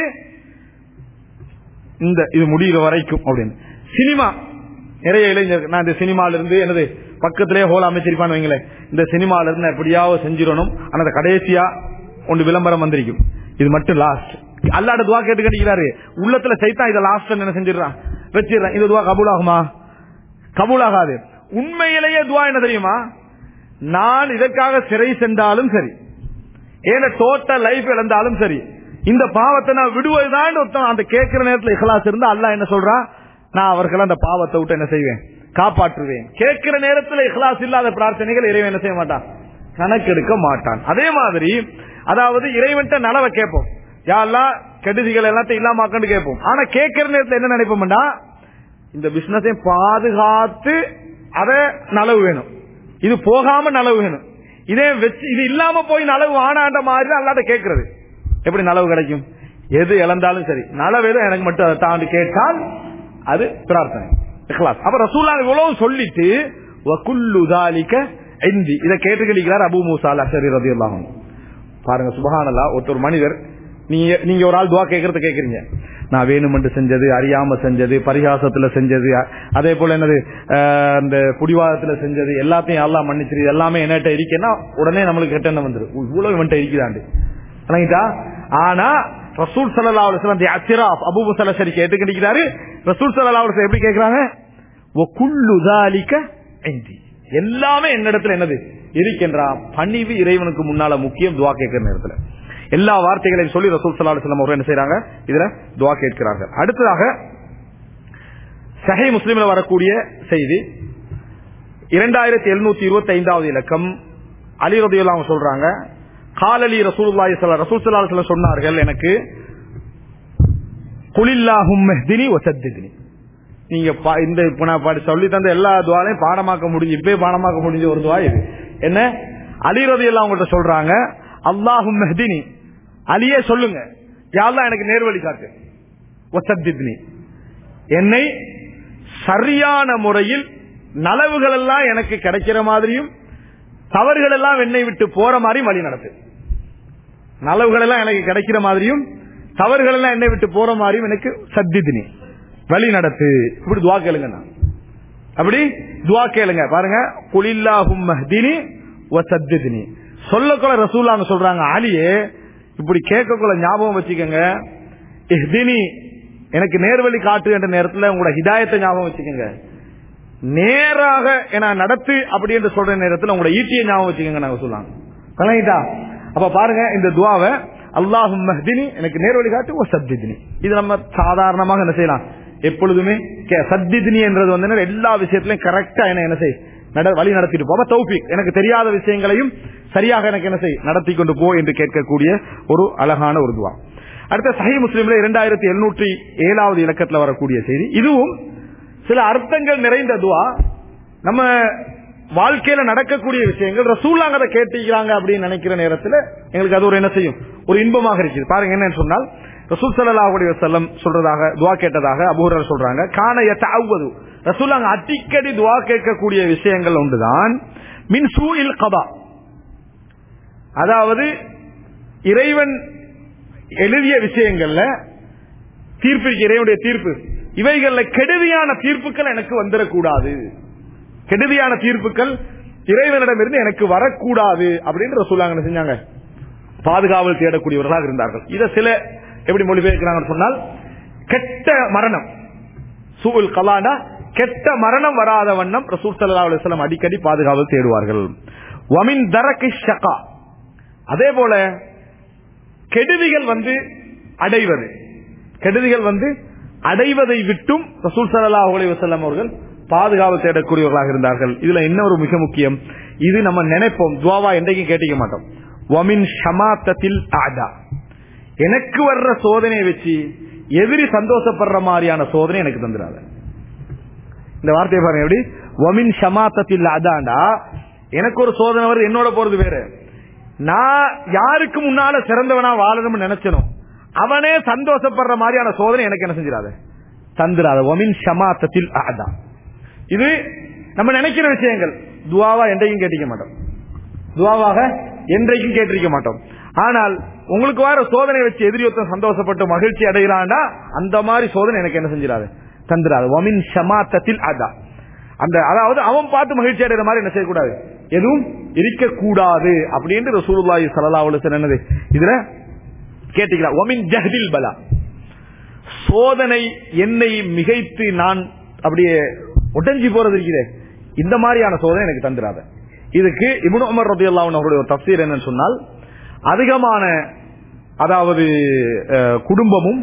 இந்த இது முடிகிற வரைக்கும் அப்படின்னு சினிமா நிறைய இளைஞர்கள் நான் இந்த சினிமால இருந்து என்னது பக்கத்திலே ஹோல் அமைச்சிருப்பான்னு வைங்களேன் இந்த சினிமால இருந்து நான் எப்படியாவது செஞ்சிடணும் ஆனா அந்த கடைசியா ஒன்று விளம்பரம் வந்திருக்கும் இது மட்டும் லாஸ்ட் அல்லாட துவா கேட்டு கட்டிக்கிறாரு உள்ளத்துல சைத்தான் இதை லாஸ்ட் என்ன செஞ்சிடறான் வச்சிடறான் இந்த துவா கபூலாகுமா கபூலாகாது உண்மையிலேயே துவா என்ன தெரியுமா நான் இதற்காக சிறை சென்றாலும் சரி ஏன டோட்டல் லைஃப் இழந்தாலும் சரி இந்த பாவத்தை நான் விடுவதுதான் ஒருத்தன் அந்த கேட்கிற நேரத்தில் இஹ்லாஸ் இருந்தா அல்லாஹ் என்ன சொல்றான் நான் அவர்கள் அந்த பாவத்தை விட்டு என்ன செய்வேன் காப்பாற்றுவேன் கேட்கிற நேரத்தில் இஹ்லாஸ் இல்லாத பிரார்த்தனைகள் இறைவன் என்ன செய்ய மாட்டான் கணக்கெடுக்க மாட்டான் அதே மாதிரி அதாவது இறைவன்ட்ட நலவை கேட்போம் யாரெல்லாம் கெடுதிகள் எல்லாத்தையும் இல்லாமக்கண்டு கேட்போம் ஆனா கேட்கிற நேரத்தில் என்ன நினைப்போம்டா இந்த பிசினஸை பாதுகாத்து அதை நலவு வேணும் இது போகாம நலவு வேணும் இதே வச்சு இது இல்லாம போய் நலவு ஆனாண்ட மாதிரி தான் அல்லாத கேட்கறது எப்படி நலவு கிடைக்கும் எது இழந்தாலும் சரி நலவு எதுவும் எனக்கு மட்டும் அதை தாண்டி கேட்டால் அது பிரார்த்தனை இஹ்லாஸ் அப்ப ரசூல்லா இவ்வளவு சொல்லிட்டு வகுல்லு தாலிக இந்தி இதை கேட்டு கிடைக்கிறார் அபு மூசா அஷரி ரதி பாருங்க சுபஹானல்லா ஒருத்தர் மனிதர் நீங்க நீங்க ஒரு ஆள் துவா கேட்கறது கேக்குறீங்க நான் வேணுமென்று செஞ்சது அறியாம செஞ்சது பரிகாசத்துல செஞ்சது அ- அதே போல என்னது அஹ், அந்த புடிவாதத்துல செஞ்சது எல்லாத்தையும் எல்லாம் மன்னிச்சிரு எல்லாமே என்னட்ட இருக்கேன்னா உடனே நம்மளுக்கு கெட்ட என்ன வந்துரு இவ்வளவு இவன்ட்ட இருக்குதாண்டு வணங்கிட்டா ஆனா ரசூல் சல்லா அலுவலம் அந்த அத்திராப் அபூ சலசரி கேட்டு கிடைக்கிறாரு ரசூல் சல்லா அலுவலம் எப்படி கேட்கிறாங்க "வகுல்லு ذَلِكَ عِنْدِي." எல்லாமே என்னிடத்துல என்னது இருக்கின்றா பணிவு இறைவனுக்கு முன்னால முக்கியம் துவா கேட்கிற நேரத்துல எல்லா வார்த்தைகளையும் சொல்லி ரசூல் சல்லா அலுவலம் அவர்கள் என்ன செய்யறாங்க இதுல துவா கேட்கிறார்கள் அடுத்ததாக சஹி முஸ்லிம்ல வரக்கூடிய செய்தி இரண்டாயிரத்தி எழுநூத்தி இருபத்தி ஐந்தாவது இலக்கம் அலி ரதியுல்லா அவங்க சொல்றாங்க காலலி ரசூலுல்லாஹி ஸல்லல்லாஹு ரசூல் ஸல்லல்லாஹு அலைஹி வஸல்லம் சொன்னார்கள் எனக்கு குலில்லாஹும் மெஹ்தினி வசத்தினி நீங்க பா- இந்த இப்ப நான் பாடி சொல்லி தந்த எல்லா துவாலையும் பாடமாக்க முடிஞ்சு இப்பவே பாடமாக்க முடிஞ்ச ஒரு துவா இது என்ன அலி ரதியுல்லா அவங்கள்ட்ட சொல்றாங்க அல்லாஹும் மெஹ்தினி அலியே சொல்லுங்க யாரெல்லாம் எனக்கு நேர்வழி காட்டு வசத்தினி என்னை சரியான முறையில் நலவுகள் எல்லாம் எனக்கு கிடைக்கிற மாதிரியும் தவறுகள் எல்லாம் என்னை விட்டு போற மாதிரியும் வழி நடத்து நலவுகள் எல்லாம் எனக்கு கிடைக்கிற மாதிரியும் தவறுகள் எல்லாம் என்னை விட்டு போற மாதிரியும் எனக்கு சத்திதினி வழி நடத்து இப்படி துவா கேளுங்க நான். அப்படி துவா கேளுங்க பாருங்க குலில்லாஹும் மஹ்தினி வ சத்திதினி சொல்லக்குள்ள ரசூல்லாங்க சொல்றாங்க ஆலியே இப்படி கேட்கக்குள்ள ஞாபகம் வச்சுக்கோங்க இஹ்தினி எனக்கு நேர்வழி காட்டு என்ற நேரத்தில் உங்களோட ஹிதாயத்தை ஞாபகம் வச்சுக்கோங்க நேராக என நடத்து அப்படி என்று சொல்ற நேரத்தில் உங்களோட ஈட்டியை ஞாபகம் வச்சுக்கோங்க நாங்க சொல்லலாம் கலங்கிட்டா அப்ப பாருங்க இந்த துவாவை அல்லாஹும் மஹ்தினி எனக்கு நேர்வழி காட்டு ஓ சத்திதினி இது நம்ம சாதாரணமாக என்ன செய்யலாம் எப்பொழுதுமே கே- சத்திதினி என்றது வந்து என்ன, எல்லா விஷயத்திலையும் கரெக்டா என்ன என்ன செய் நட வழி நடத்திட்டு போவ தௌஃபீக் எனக்கு தெரியாத விஷயங்களையும் சரியாக எனக்கு என்ன செய் நடத்தி கொண்டு போ என்று கேட்கக்கூடிய ஒரு அழகான ஒரு துவா அடுத்த சஹி முஸ்லிம்ல இரண்டாயிரத்தி எழுநூற்றி ஏழாவது இலக்கத்துல வரக்கூடிய செய்தி இதுவும் சில அர்த்தங்கள் நிறைந்த துவா நம்ம வாழ்க்கையில நடக்கக்கூடிய விஷயங்கள் ரசூல்லாங்க அதை கேட்டிக்கிறாங்க அப்படின்னு நினைக்கிற நேரத்துல எங்களுக்கு அது ஒரு என்ன செய்யும் ஒரு இன்பமாக இருக்குது பாருங்க என்னன்னு சொன்னால் ரசூல் ஸல்லல்லாஹு அலைஹி வஸல்லம் சொல்றதாக துவா கேட்டதாக அபூஹர் சொல்றாங்க கான யதஅவது ரசூல்லாங்க அடிக்கடி துவா கேட்கக்கூடிய விஷயங்கள் ஒன்றுதான் மின் சூஇல் கதா அதாவது இறைவன் எழுதிய விஷயங்கள்ல தீர்ப்பு இறைவனுடைய தீர்ப்பு இவைகள்ல கெடுதியான தீர்ப்புகள் எனக்கு வந்துடக்கூடாது கெடுதியான தீர்ப்புகள் இறைவனிடமிருந்து எனக்கு வரக்கூடாது அப்படின்னு ரசூலாங்க என்ன செஞ்சாங்க பாதுகாவல் தேடக்கூடியவர்களாக இருந்தார்கள் இத சில எப்படி மொழிபெயர்க்கிறாங்கன்னு சொன்னால் கெட்ட மரணம் சூல் கலானா கெட்ட மரணம் வராத வண்ணம் ரசூல் சல்லா அலுவலம் அடிக்கடி பாதுகாவல் தேடுவார்கள் வமின் தரக்கு ஷகா அதே போல கெடுதிகள் வந்து அடைவது கெடுதிகள் வந்து அடைவதை விட்டும் ரசூல் சல்லா அலி வசல்லம் அவர்கள் பாதுகாவல் தேடக்கூடியவர்களாக இருந்தார்கள் இதுல இன்னொரு மிக முக்கியம் இது நம்ம நினைப்போம் துவாவா என்றைக்கும் கேட்டிக்க மாட்டோம் வமின் ஷமாத்தத்தில் ஆதா எனக்கு வர்ற சோதனையை வச்சு எதிரி சந்தோஷப்படுற மாதிரியான சோதனை எனக்கு தந்துடாத இந்த வார்த்தையை பாருங்க எப்படி வமின் ஷமாத்தத்தில் அதாண்டா எனக்கு ஒரு சோதனை வருது என்னோட போறது வேற நான் யாருக்கு முன்னால சிறந்தவனா வாழணும்னு நினைச்சனும் அவனே சந்தோஷப்படுற மாதிரியான சோதனை எனக்கு என்ன செஞ்சிடாத தந்துடாத ஒமின் ஷமாத்தத்தில் ஆதா இது நம்ம நினைக்கிற விஷயங்கள் துவாவா என்றைக்கும் கேட்டிக்க மாட்டோம் துவாவாக என்றைக்கும் கேட்டிருக்க மாட்டோம் ஆனால் உங்களுக்கு வர சோதனை வச்சு எதிரி ஒருத்தன் சந்தோஷப்பட்டு மகிழ்ச்சி அடைகிறான்டா அந்த மாதிரி சோதனை எனக்கு என்ன செஞ்சிடாது தந்துடாது ஒமின் ஷமாத்தத்தில் அதா அந்த அதாவது அவன் பார்த்து மகிழ்ச்சி அடைகிற மாதிரி என்ன செய்யக்கூடாது எதுவும் இருக்கக்கூடாது அப்படின்னு ரசூலுல்லாஹி ஸல்லல்லாஹு அலைஹி வஸல்லம் என்னது இதுல கேட்டீங்களா ஒமின் ஜஹதில் பலா சோதனை என்னை மிகைத்து நான் அப்படியே உடஞ்சி போறது இருக்குதே இந்த மாதிரியான சோதனை எனக்கு தந்துடாத இதுக்கு இப்னு உமர் ரலியல்லாஹு அன்ஹு அவருடைய ஒரு தஃசீர் என்னன்னு சொன்னால் அதிகமான அதாவது அஹ், குடும்பமும்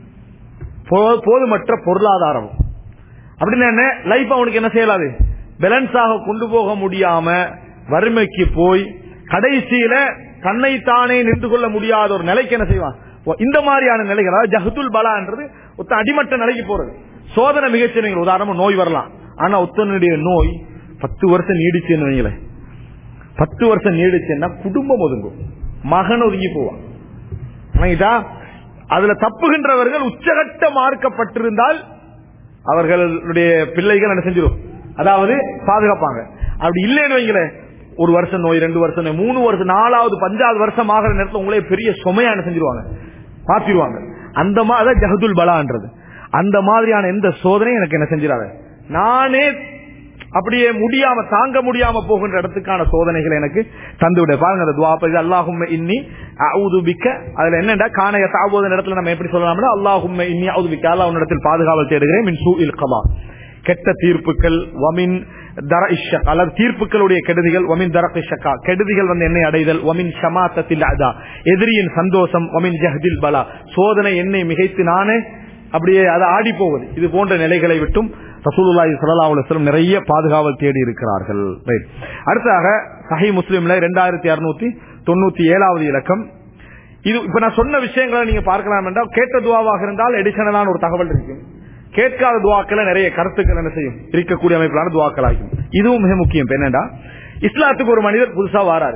போ- போதுமற்ற பொருளாதாரமும் அப்படின்னு என்ன லைஃப் அவனுக்கு என்ன செய்யலாது பேலன்ஸாக கொண்டு போக முடியாம வறுமைக்கு போய் கடைசியில தன்னைத்தானே நின்று கொள்ள முடியாத ஒரு நிலைக்கு என்ன செய்வான் ஓ, இந்த மாதிரியான நிலைகள் அதாவது ஜஹதுல் பலான்றது ஒத்த அடிமட்ட நிலைக்கு போறது சோதனை மிகச்சிறீங்க உதாரணமா நோய் வரலாம் ஆனா ஒத்தனுடைய நோய் பத்து வருஷம் நீடிச்சுன்னு வைங்களேன் பத்து வருஷம் நீடிச்சுன்னா குடும்பம் ஒதுங்கும் மகன் ஒதுங்கி போவான் வணங்கிட்டா அதுல தப்புகின்றவர்கள் உச்சகட்ட மார்க்கப்பட்டிருந்தால் அவர்களுடைய பிள்ளைகள் என்ன செஞ்சிடும் அதாவது பாதுகாப்பாங்க அப்படி இல்லைன்னு வைங்களேன் ஒரு வருஷம் நோய் ரெண்டு வருஷம் நோய் மூணு வருஷம் நாலாவது பஞ்சாவது வருஷம் ஆகிற நேரத்தில் உங்களே பெரிய சுமையா என்ன செஞ்சிருவாங்க மாத்திடுவாங்க அந்த மாதிரி ஜஹதுல் பலான்றது அந்த மாதிரியான எந்த சோதனையும் எனக்கு என்ன செஞ்சிடாத நானே அப்படியே முடியாம தாங்க முடியாம போகின்ற இடத்துக்கான சோதனைகள் எனக்கு தந்து விட பாருங்க அந்த துவா பதி அல்லாஹும்ம இன்னி அவுது பிக்க அதுல என்னடா காணைய தாவோத இடத்துல நம்ம எப்படி சொல்லலாம்னா அல்லாஹும்ம இன்னி அவுது பிக்க அல்லா உன்னிடத்தில் பாதுகாவல் தேடுகிறேன் மின் சூ இல் கலா கெட்ட தீர்ப்புகள் வமின் தர இஷக் அல்லது தீர்ப்புகளுடைய கெடுதிகள் ஒமின் தர இஷக்கா கெடுதிகள் வந்து என்னை அடைதல் ஒமின் ஷமாத்தத்தில் அதா எதிரியின் சந்தோஷம் ஒமின் ஜஹதில் பலா சோதனை என்னை மிகைத்து நானே அப்படியே அது ஆடி போவது இது போன்ற நிலைகளை விட்டும் ரசூலுல்லாஹி ஸல்லல்லாஹு அலைஹி வஸல்லம் நிறைய பாதுகாவல் தேடி இருக்கிறார்கள் ரைட் அடுத்ததாக சஹி முஸ்லிம்ல 2697 ஏழாவது இலக்கம் இது இப்ப நான் சொன்ன விஷயங்களை நீங்க பார்க்கலாம் என்றால் கேட்ட துவாவாக இருந்தால் எடிஷனலான ஒரு தகவல் இருக்கும் கேட்காத துவாக்கள் நிறைய கருத்துக்கள் என்ன செய்யும் இருக்கக்கூடிய அமைப்பிலான துவாக்கள் ஆகும் இதுவும் மிக முக்கியம் இப்ப என்னடா இஸ்லாத்துக்கு ஒரு மனிதர் புதுசா வாராரு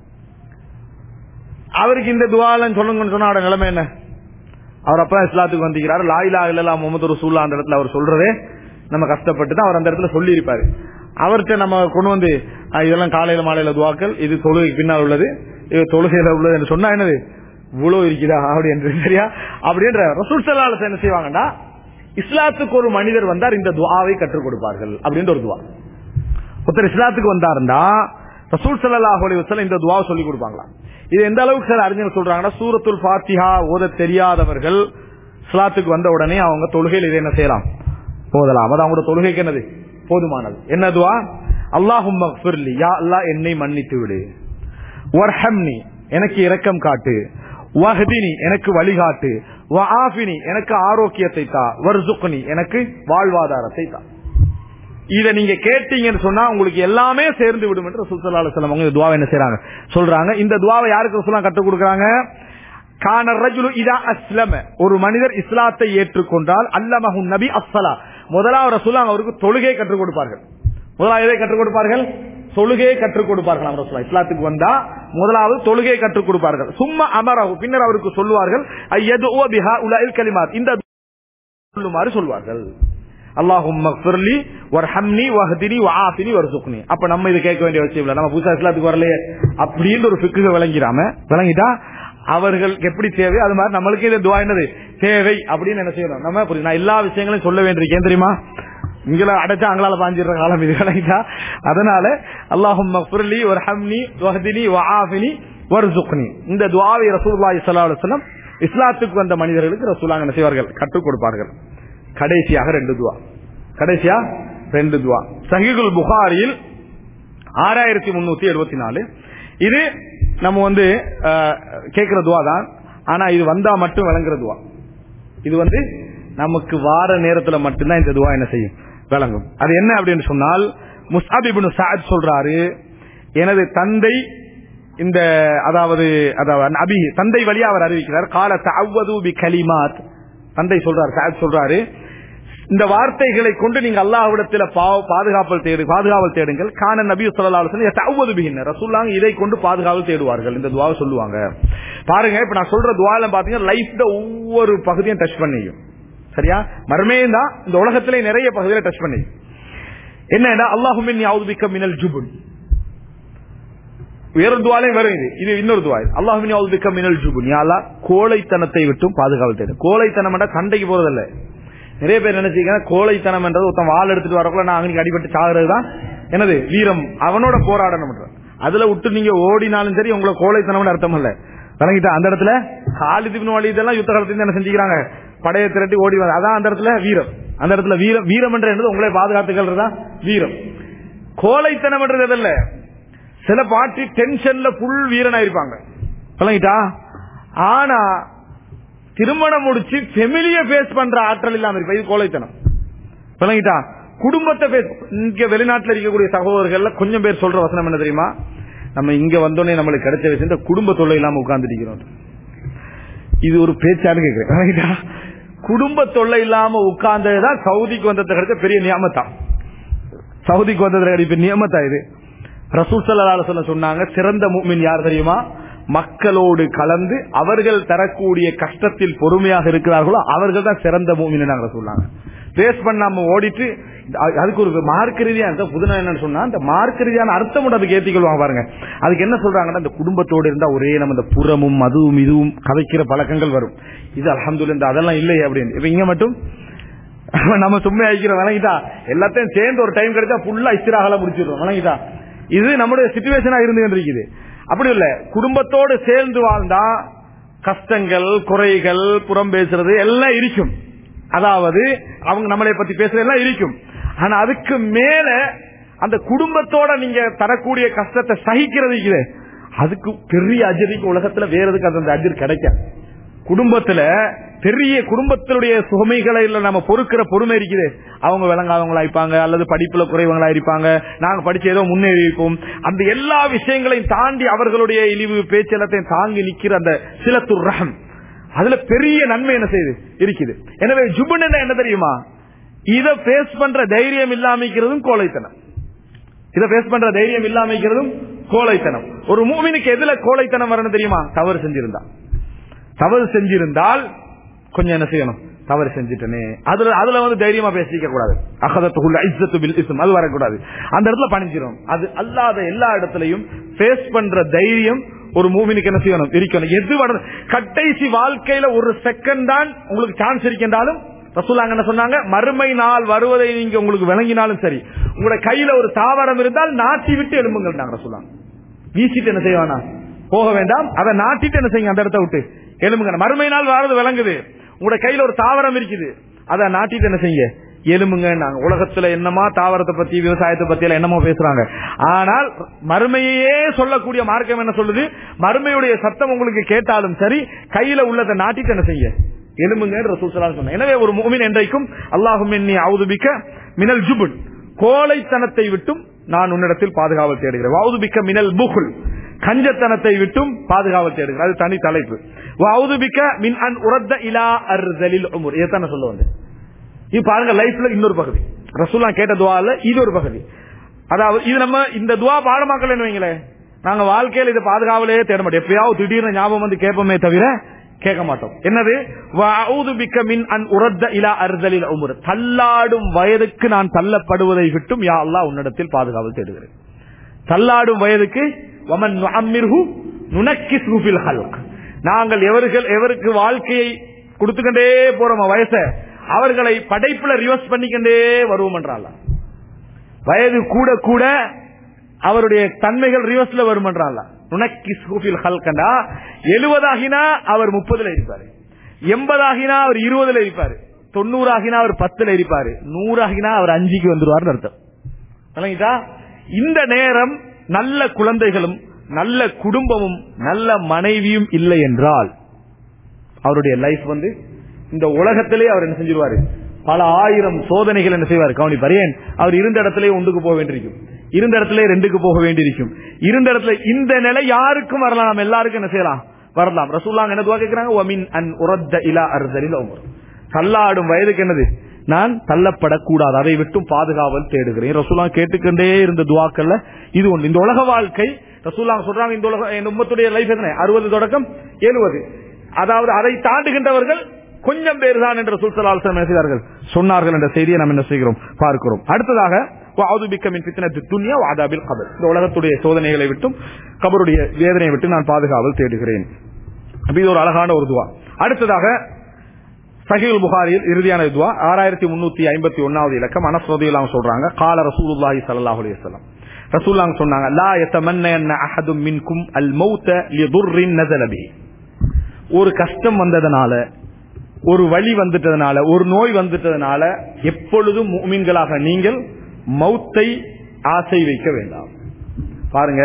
அவருக்கு இந்த துவாலன்னு சொல்லுங்கன்னு சொன்னா அவரோட நிலைமை என்ன அவர் அப்பதான் இஸ்லாத்துக்கு வந்திருக்கிறார் லாயிலா இல்லலா முகமது ரசூல்லா அந்த இடத்துல அவர் சொல்றதே நம்ம கஷ்டப்பட்டு தான் அவர் அந்த இடத்துல சொல்லி இருப்பாரு அவர்கிட்ட நம்ம கொண்டு வந்து அஹ், இதெல்லாம் காலையில மாலையில துவாக்கள் இது தொழுகைக்கு பின்னால் உள்ளது இது தொழுகையில உள்ளது என்று சொன்னா என்னது இவ்வளவு இருக்குதா அப்படி என்று சரியா அப்படின்ற ரசூல் சல்லாஹ் என்ன செய்வாங்கன்னா இஸ்லாத்துக்கு ஒரு மனிதர் வந்தார் இந்த துவாவை கற்றுக் கொடுப்பார்கள் அப்படின்ற ஒரு துவா ஒருத்தர் இஸ்லாத்துக்கு வந்தாருந்தா ரசூல் ஸல்லல்லாஹு அலைஹி வஸல்லம் இந்த துவாவை சொல்லி கொடுப்பாங்களா இது எந்த அளவுக்கு சார் அறிஞர் சொல்றாங்கன்னா சூரத்துல் ஃபாத்திஹா ஓத தெரியாதவர்கள் இஸ்லாத்துக்கு வந்த உடனே அவங்க தொழுகையில் இதை என்ன செய்யலாம் போதலாம் அது அவங்களோட தொழுகைக்கு என்னது போதுமானது என்ன துவா அல்லாஹும் மக்ஃபிர்லி யா அல்லாஹ் என்னை மன்னித்து விடு வர்ஹம்னி எனக்கு இரக்கம் காட்டு வஹ்தினி எனக்கு வழிகாட்டு வஆஃபினி எனக்கு ஆரோக்கியத்தை தா வர்சுக்னி எனக்கு வாழ்வாதாரத்தை தா இத நீங்க கேட்டீங்கன்னு சொன்னா உங்களுக்கு எல்லாமே சேர்ந்து விடும் என்று ரசூல் ஸல்லல்லாஹு அலைஹி வஸல்லம் அவங்க இந்த துவாவை என்ன செய்றாங்க சொல்றாங்க இந்த துவாவை யாருக்கு ரசூலுல்லாஹ் கற்றுக் கொடுக்கறாங்க கான ரஜுலு இதா அஸ்லம ஒரு மனிதர் இஸ்லாத்தை ஏற்றுக்கொண்டால் அல்லமஹு நபி அஸ்ஸலா முதலாவது ரசூலுல்லாஹ் அவருக்கு தொழுகை கற்றுக் கொடுப்பார்கள் முதலாவது எதை கற்றுக் கொடுப்பார்கள் தொழுகையை கற்றுக் கொடுப்பார்கள் ரசூலுல்லாஹ் இஸ்லாத்துக்கு வந்தா முதலாவது தொழுகையை கற்றுக் கொடுப்பார்கள் சும்மா அமரஹு பின்னர் அவருக்கு சொல்லுவார்கள் ஐயது பிஹா உலகில் கலிமாத் இந்த சொல்லுமாறு சொல்வார்கள் அல்லாஹும் மக்ஃபிர்லி வர்ஹம்னி வஹ்தினி வஆஃபினி வர்சுக்னி அப்ப நம்ம இது கேட்க வேண்டிய அவசியம் இல்ல நம்ம புதுசா இஸ்லாத்துக்கு வரலையே அப்படின்னு ஒரு ஃபிக்குக விளங்கிடாம விளங்கிட்டா அவர்களுக்கு எப்படி தேவை அது மாதிரி நம்மளுக்கு இது துவா என்னது தேவை அப்படின்னு என்ன செய்யணும் நம்ம புரியுது நான் எல்லா விஷயங்களையும் சொல்ல வேண்டியிருக்கேன் தெரியுமா இங்களை அடைச்சா அங்களால பாஞ்சிடுற காலம் இது விளங்கிட்டா அதனால அல்லாஹும் மக்ஃபிர்லி வர்ஹம்னி வஹ்தினி வஆஃபினி வர்சுக்னி இந்த துவாவை ரசூலுல்லாஹி ஸல்லல்லாஹு அலைஹி வஸல்லம் இஸ்லாத்துக்கு வந்த மனிதர்களுக்கு ரசூலாங்க என்ன செய்வார்கள் கற்றுக் கொடுப்பார்கள் கடைசியாக ரெண்டு துவா கடைசியா ரெண்டு துவா சஹீகுல் புகாரியில் ஆறாயிரத்தி முன்னூத்தி எழுபத்தி நாலு இது நம்ம வந்து அஹ், கேட்கிற துவா தான் ஆனா இது வந்தா மட்டும் விளங்குற துவா இது வந்து நமக்கு வார நேரத்துல மட்டும்தான் இந்த துவா என்ன செய்யும் விளங்கும் அது என்ன அப்படின்னு சொன்னால் முஸ்அப் இப்னு சாத் சொல்றாரு எனது தந்தை இந்த அதாவது அதாவது அபி தந்தை வழியா அவர் அறிவிக்கிறார் கால தஅவது பி கலிமாத் தந்தை சொல்றாரு சாத் சொல்றாரு இந்த வார்த்தைகளை கொண்டு நீங்க அல்லாஹ்விடத்தில் பாவ- பாதுகாவல் தேடு பாதுகாவல் தேடுங்கள் கான நபி ஸல்லல்லாஹு அலைஹி வஸல்லம் தஅவது பிஹின்ன ரசூலுல்லாஹ் இதை கொண்டு பாதுகாவல் தேடுவார்கள் இந்த துஆவை சொல்லுவாங்க பாருங்க இப்ப நான் சொல்ற துஆல பாத்தீங்கன்னா லைஃப்ல ஒவ்வொரு பகுதியும் டச் பண்ணியும் சரியா மர்மையும் தான் இந்த உலகத்திலே நிறைய பகுதியில டச் பண்ணி என்னன்னா அல்லாஹுமின் யாவுதுபிக்க மினல் ஜுபுன் வேறொரு துவாலையும் வரும் இது இது இன்னொரு துவா அல்லாஹுமின் யாவுதுபிக்க மினல் ஜுபுன் யாலா கோழைத்தனத்தை விட்டும் பாதுகாவல் தேடும் கோழைத்தனம் என்றா சண்டைக்கு போறதில்ல நிறைய பேர் நினைச்சீங்க கோழைத்தனம் என்றது ஒருத்தன் வாள் எடுத்துட்டு வரக்குள்ள நான் அன்னைக்கு அடிபட்டு சாகுறது தான் என்னது வீரம் அவனோட போராடணும் அதுல விட்டு நீங்க ஓடினாலும் சரி உங்களை கோழைத்தனம்னு அர்த்தம் இல்ல விளங்கிட்டா அந்த இடத்துல காலிதிபின் வழி இதெல்லாம் யுத்த காலத்துல என்ன செஞ்சுக்கிறாங்க படையை திரட்டி ஓடி வர அதான் அந்த இடத்துல வீரம் அந்த இடத்துல வீரம் வீரம் என்ற என்னது உங்களை பாதுகாத்துக்கிறதுதான் வீரம் கோழைத்தனம் என்றது எதில்ல சில பாட்டி டென்ஷன்ல புல் வீரனா இருப்பாங்க விளங்கிட்டா ஆனா திருமணம் முடிச்சு ஃபெமிலிய பேஸ் பண்ற ஆற்றல் இல்லாம இருப்பா இது கோழைத்தனம் விளங்கிட்டா குடும்பத்தை பேச இங்க வெளிநாட்டுல இருக்கக்கூடிய சகோதரர்கள்ல கொஞ்சம் பேர் சொல்ற வசனம் என்ன தெரியுமா நம்ம இங்க வந்தோடனே நம்மளுக்கு கிடைச்ச விஷயம் இந்த குடும்ப தொல்லை இல்லாம உட்கார்ந்துருக்கிறோம் இது ஒரு பேச்சான்னு கேக்குறேன் விளங்கிட்டா? குடும்ப தொல்லை இல்லாம உட்கார்ந்ததுதான் சவுதிக்கு வந்தது கிடைச்ச பெரிய நியமத்தா சவுதிக்கு வந்தது கிடைச்ச நியமத்தா இது ரசூல் ஸல்லல்லாஹு அலைஹி வஸல்லம் சொன்னாங்க சிறந்த மூமின் யார் தெரியுமா மக்களோடு கலந்து அவர்கள் தரக்கூடிய கஷ்டத்தில் பொறுமையாக இருக்கிறார்களோ அவர்கள் தான் சிறந்த மூமின் நாங்க சொன்னாங்க பேஸ் பண்ணாம ஓடிட்டு அ- அதுக்கு ஒரு மார்க்க ரீதியா இந்த புதுனா என்னன்னு சொன்னா அந்த மார்க்க ரீதியான அர்த்தம் மட்டும் அதுக்கு ஏத்திக்கொள்வாங்க பாருங்க அதுக்கு என்ன சொல்றாங்கன்னா இந்த குடும்பத்தோடு இருந்தா ஒரே நம்ம இந்த புறமும் அதுவும் இதுவும் கதைக்கிற பழக்கங்கள் வரும் இது அல்ஹம்துலில்லாஹ் அதெல்லாம் இல்லையே அப்படின்னு இப்ப இங்க மட்டும் நம்ம சும்மா ஆகிக்கிறோம் வணங்கிட்டா எல்லாத்தையும் சேர்ந்து ஒரு டைம் கிடைச்சா ஃபுல்லா இஸ்திராகல முடிச்சிடுறோம் வணங்கிட்டா இது நம்முடைய சுச்சுவேஷனா இருந்து இருக்குது அப்படி இல்ல குடும்பத்தோடு சேர்ந்து வாழ்ந்தா கஷ்டங்கள் குறைகள் புறம் பேசுறது எல்லாம் இருக்கும் அதாவது அவங்க நம்மளை பத்தி பேசுறது எல்லாம் இருக்கும் ஆனா அதுக்கு மேல அந்த குடும்பத்தோட நீங்க தரக்கூடிய கஷ்டத்தை சகிக்கிறது இருக்குது அதுக்கு பெரிய அஜரிக்கு உலகத்துல வேற எதுக்கு அந்த அஜர் கிடைக்காது குடும்பத்துல பெரிய குடும்பத்தினுடைய சுமைகளை இல்ல நம்ம பொறுக்கிற பொறுமை இருக்குது அவங்க விளங்காதவங்களா இருப்பாங்க அல்லது படிப்புல குறைவங்களா இருப்பாங்க நாங்க படிச்சு ஏதோ முன்னேறி இருப்போம் அந்த எல்லா விஷயங்களையும் தாண்டி அவர்களுடைய இழிவு பேச்சு எல்லாத்தையும் தாங்கி நிக்கிற அந்த சிலத்துர் ரகம் அதுல பெரிய நன்மை என்ன செய்யுது இருக்குது எனவே ஜுபன் என்ன தெரியுமா இத பேஸ் பண்ற தைரியம் இல்லாமிக்கிறதும் கோழைத்தனம் இத பேஸ் பண்ற தைரியம் இல்லாமிக்கிறதும் கோழைத்தனம் ஒரு மூமினுக்கு எதுல கோழைத்தனம் வரணும் தெரியுமா தவறு செஞ்சிருந்தா தவறு செஞ்சிருந்தால் கொஞ்சம் என்ன செய்யணும் தவறு செஞ்சுட்டனே அதுல அதுல வந்து தைரியமா பேசிக்க கூடாது அகதத்துக்குள்ள ஐசத்து பில் இஸ்ம் அது வரக்கூடாது அந்த இடத்துல பணிஞ்சிரும் அது அல்லாத எல்லா இடத்துலயும் ஃபேஸ் பண்ற தைரியம் ஒரு மூவினுக்கு என்ன செய்யணும் இருக்கணும் எது வர கடைசி வாழ்க்கையில ஒரு செகண்ட் தான் உங்களுக்கு சான்ஸ் இருக்கின்றாலும் ரசூலாங்க என்ன சொன்னாங்க மறுமை நாள் வருவதை நீங்க உங்களுக்கு விளங்கினாலும் சரி உங்களோட கையில ஒரு தாவரம் இருந்தால் நாட்டி விட்டு எழும்புங்கள் ரசூலாங்க வீசிட்டு என்ன செய்வானா போக வேண்டாம் அதை நாட்டிட்டு என்ன செய்யுங்க அந்த இடத்த விட்டு எலும்புங்க மறுமை நாள் வாரது விளங்குது உங்களோட கையில ஒரு தாவரம் இருக்குது அதை நாட்டிட்டு என்ன செய்யுங்க எலும்புங்க உலகத்துல என்னமா தாவரத்தை பத்தி விவசாயத்தை பத்தி எல்லாம் என்னமோ பேசுறாங்க ஆனால் மறுமையே சொல்லக்கூடிய மார்க்கம் என்ன சொல்லுது மறுமையுடைய சத்தம் உங்களுக்கு கேட்டாலும் சரி கையில உள்ளதை நாட்டிட்டு என்ன செய்ய எலும்புங்க சொன்ன எனவே ஒரு மூமின் என்றைக்கும் அல்லாஹும் எண்ணி அவுதுபிக்க மினல் ஜுபுன் கோழைத்தனத்தை விட்டும் நான் உன்னிடத்தில் பாதுகாவல் தேடுகிறேன் வவுதுபிக்க மினல் புகுல் கஞ்சத்தனத்தை விட்டும் பாதுகாவல் தேடுகிறேன் அது தனி தலைப்பு வவுதுபிக்க மின் அன் உரத்த இலா அர்தலில் உமுர் இதைத்தான் சொல்ல வந்தேன் இது பாருங்க லைஃப்ல இன்னொரு பகுதி ரசூல்லா கேட்ட துவால இது ஒரு பகுதி அதாவது இது நம்ம இந்த துவா பாடமாக்கலன்னு வைங்களேன் நாங்க வாழ்க்கையில இது பாதுகாவலே தேட மாட்டோம் எப்பயாவது திடீர்னு ஞாபகம் வந்து கேட்போமே தவிர கேட்க மாட்டோம் என்னது மின் அன் உரத்த இலா அர்தலில் உமுர் தள்ளாடும் வயதுக்கு நான் தள்ளப்படுவதை விட்டும் யா அல்லா உன்னிடத்தில் பாதுகாவல் தேடுகிறேன் தள்ளாடும் வயதுக்கு வமன் அம்மிர்ஹு நுனக்கி சூஃபில் ஹல்க் நாங்கள் எவர்கள் எவருக்கு வாழ்க்கையை கொடுத்துக்கொண்டே போறோம் வயச அவர்களை படைப்புல ரிவர்ஸ் பண்ணிக்கொண்டே வருவோம் என்றால வயது கூட கூட அவருடைய தன்மைகள் ரிவர்ஸ்ல வரும் என்றால நுனக்கி சூஃபில் ஹல்கண்டா எழுபதாகினா அவர் முப்பதுல இருப்பாரு எண்பதாகினா அவர் இருபதுல இருப்பாரு தொண்ணூறாகினா அவர் பத்துல இருப்பாரு நூறாகினா அவர் அஞ்சுக்கு வந்துருவார்னு அர்த்தம் விளங்கிட்டா இந்த நேரம் நல்ல குழந்தைகளும் நல்ல குடும்பமும் நல்ல மனைவியும் இல்லை என்றால் அவருடைய லைஃப் வந்து இந்த உலகத்திலே அவர் என்ன செஞ்சிருவாரு பல ஆயிரம் சோதனைகள் என்ன செய்வார் கவனிப்பார் ஏன் அவர் இருந்த இடத்திலே ஒன்றுக்கு போக வேண்டியிருக்கும் இருந்த இடத்துல ரெண்டுக்கு போக வேண்டியிருக்கும் இருந்த இடத்துல இந்த நிலை யாருக்கும் வரலாம் நம்ம எல்லாருக்கும் என்ன செய்யலாம் வரலாம் ரசூல்லாங்க என்ன கேட்கிறாங்க ஒமின் அன் உரத்த இலா அர்தலில் உமர் தள்ளாடும் வயதுக்கு என்னது நான் தள்ளப்படக்கூடாது அதை விட்டும் பாதுகாவல் தேடுகிறேன் ரசூலா கேட்டுக்கொண்டே இருந்த துவாக்கள்ல இது ஒன்று இந்த உலக வாழ்க்கை ரசூலா சொல்றாங்க இந்த உலக இந்த உம்மத்துடைய லைஃப் எத்தனை அறுபது தொடக்கம் எழுபது அதாவது அதை தாண்டுகின்றவர்கள் கொஞ்சம் பேர் தான் என்று சுல்சலால் செய்தார்கள் சொன்னார்கள் என்ற செய்தியை நாம் என்ன செய்கிறோம் பார்க்கிறோம் அடுத்ததாக வஅஊது பிக்க மின் ஃபித்னத்தித் துன்யா வ அதாபில் கபர் இந்த உலகத்துடைய சோதனைகளை விட்டும் கபருடைய வேதனையை விட்டு நான் பாதுகாவல் தேடுகிறேன் அப்ப இது ஒரு அழகான ஒரு துவா அடுத்ததாக சஹீல் புகாரியில் இறுதியான துவா ஆறாயிரத்தி முன்னூத்தி ஐம்பத்தி ஒன்னாவது இலக்கம் அனஸ் ரதியல்லாஹு சொல்றாங்க கால ரசூலுல்லாஹி ஸல்லல்லாஹு அலைஹி வஸல்லம் ரசூலுல்லாஹ் சொன்னாங்க லா யதமன்ன அஹதும் மின்கும் அல் மௌத லிதுர்ரின் நஸல பிஹி ஒரு கஷ்டம் வந்ததனால ஒரு வழி வந்துட்டதுனால ஒரு நோய் வந்துட்டதுனால எப்பொழுதும் முஃமின்களாக நீங்கள் மௌத்தை ஆசை வைக்க வேண்டாம் பாருங்க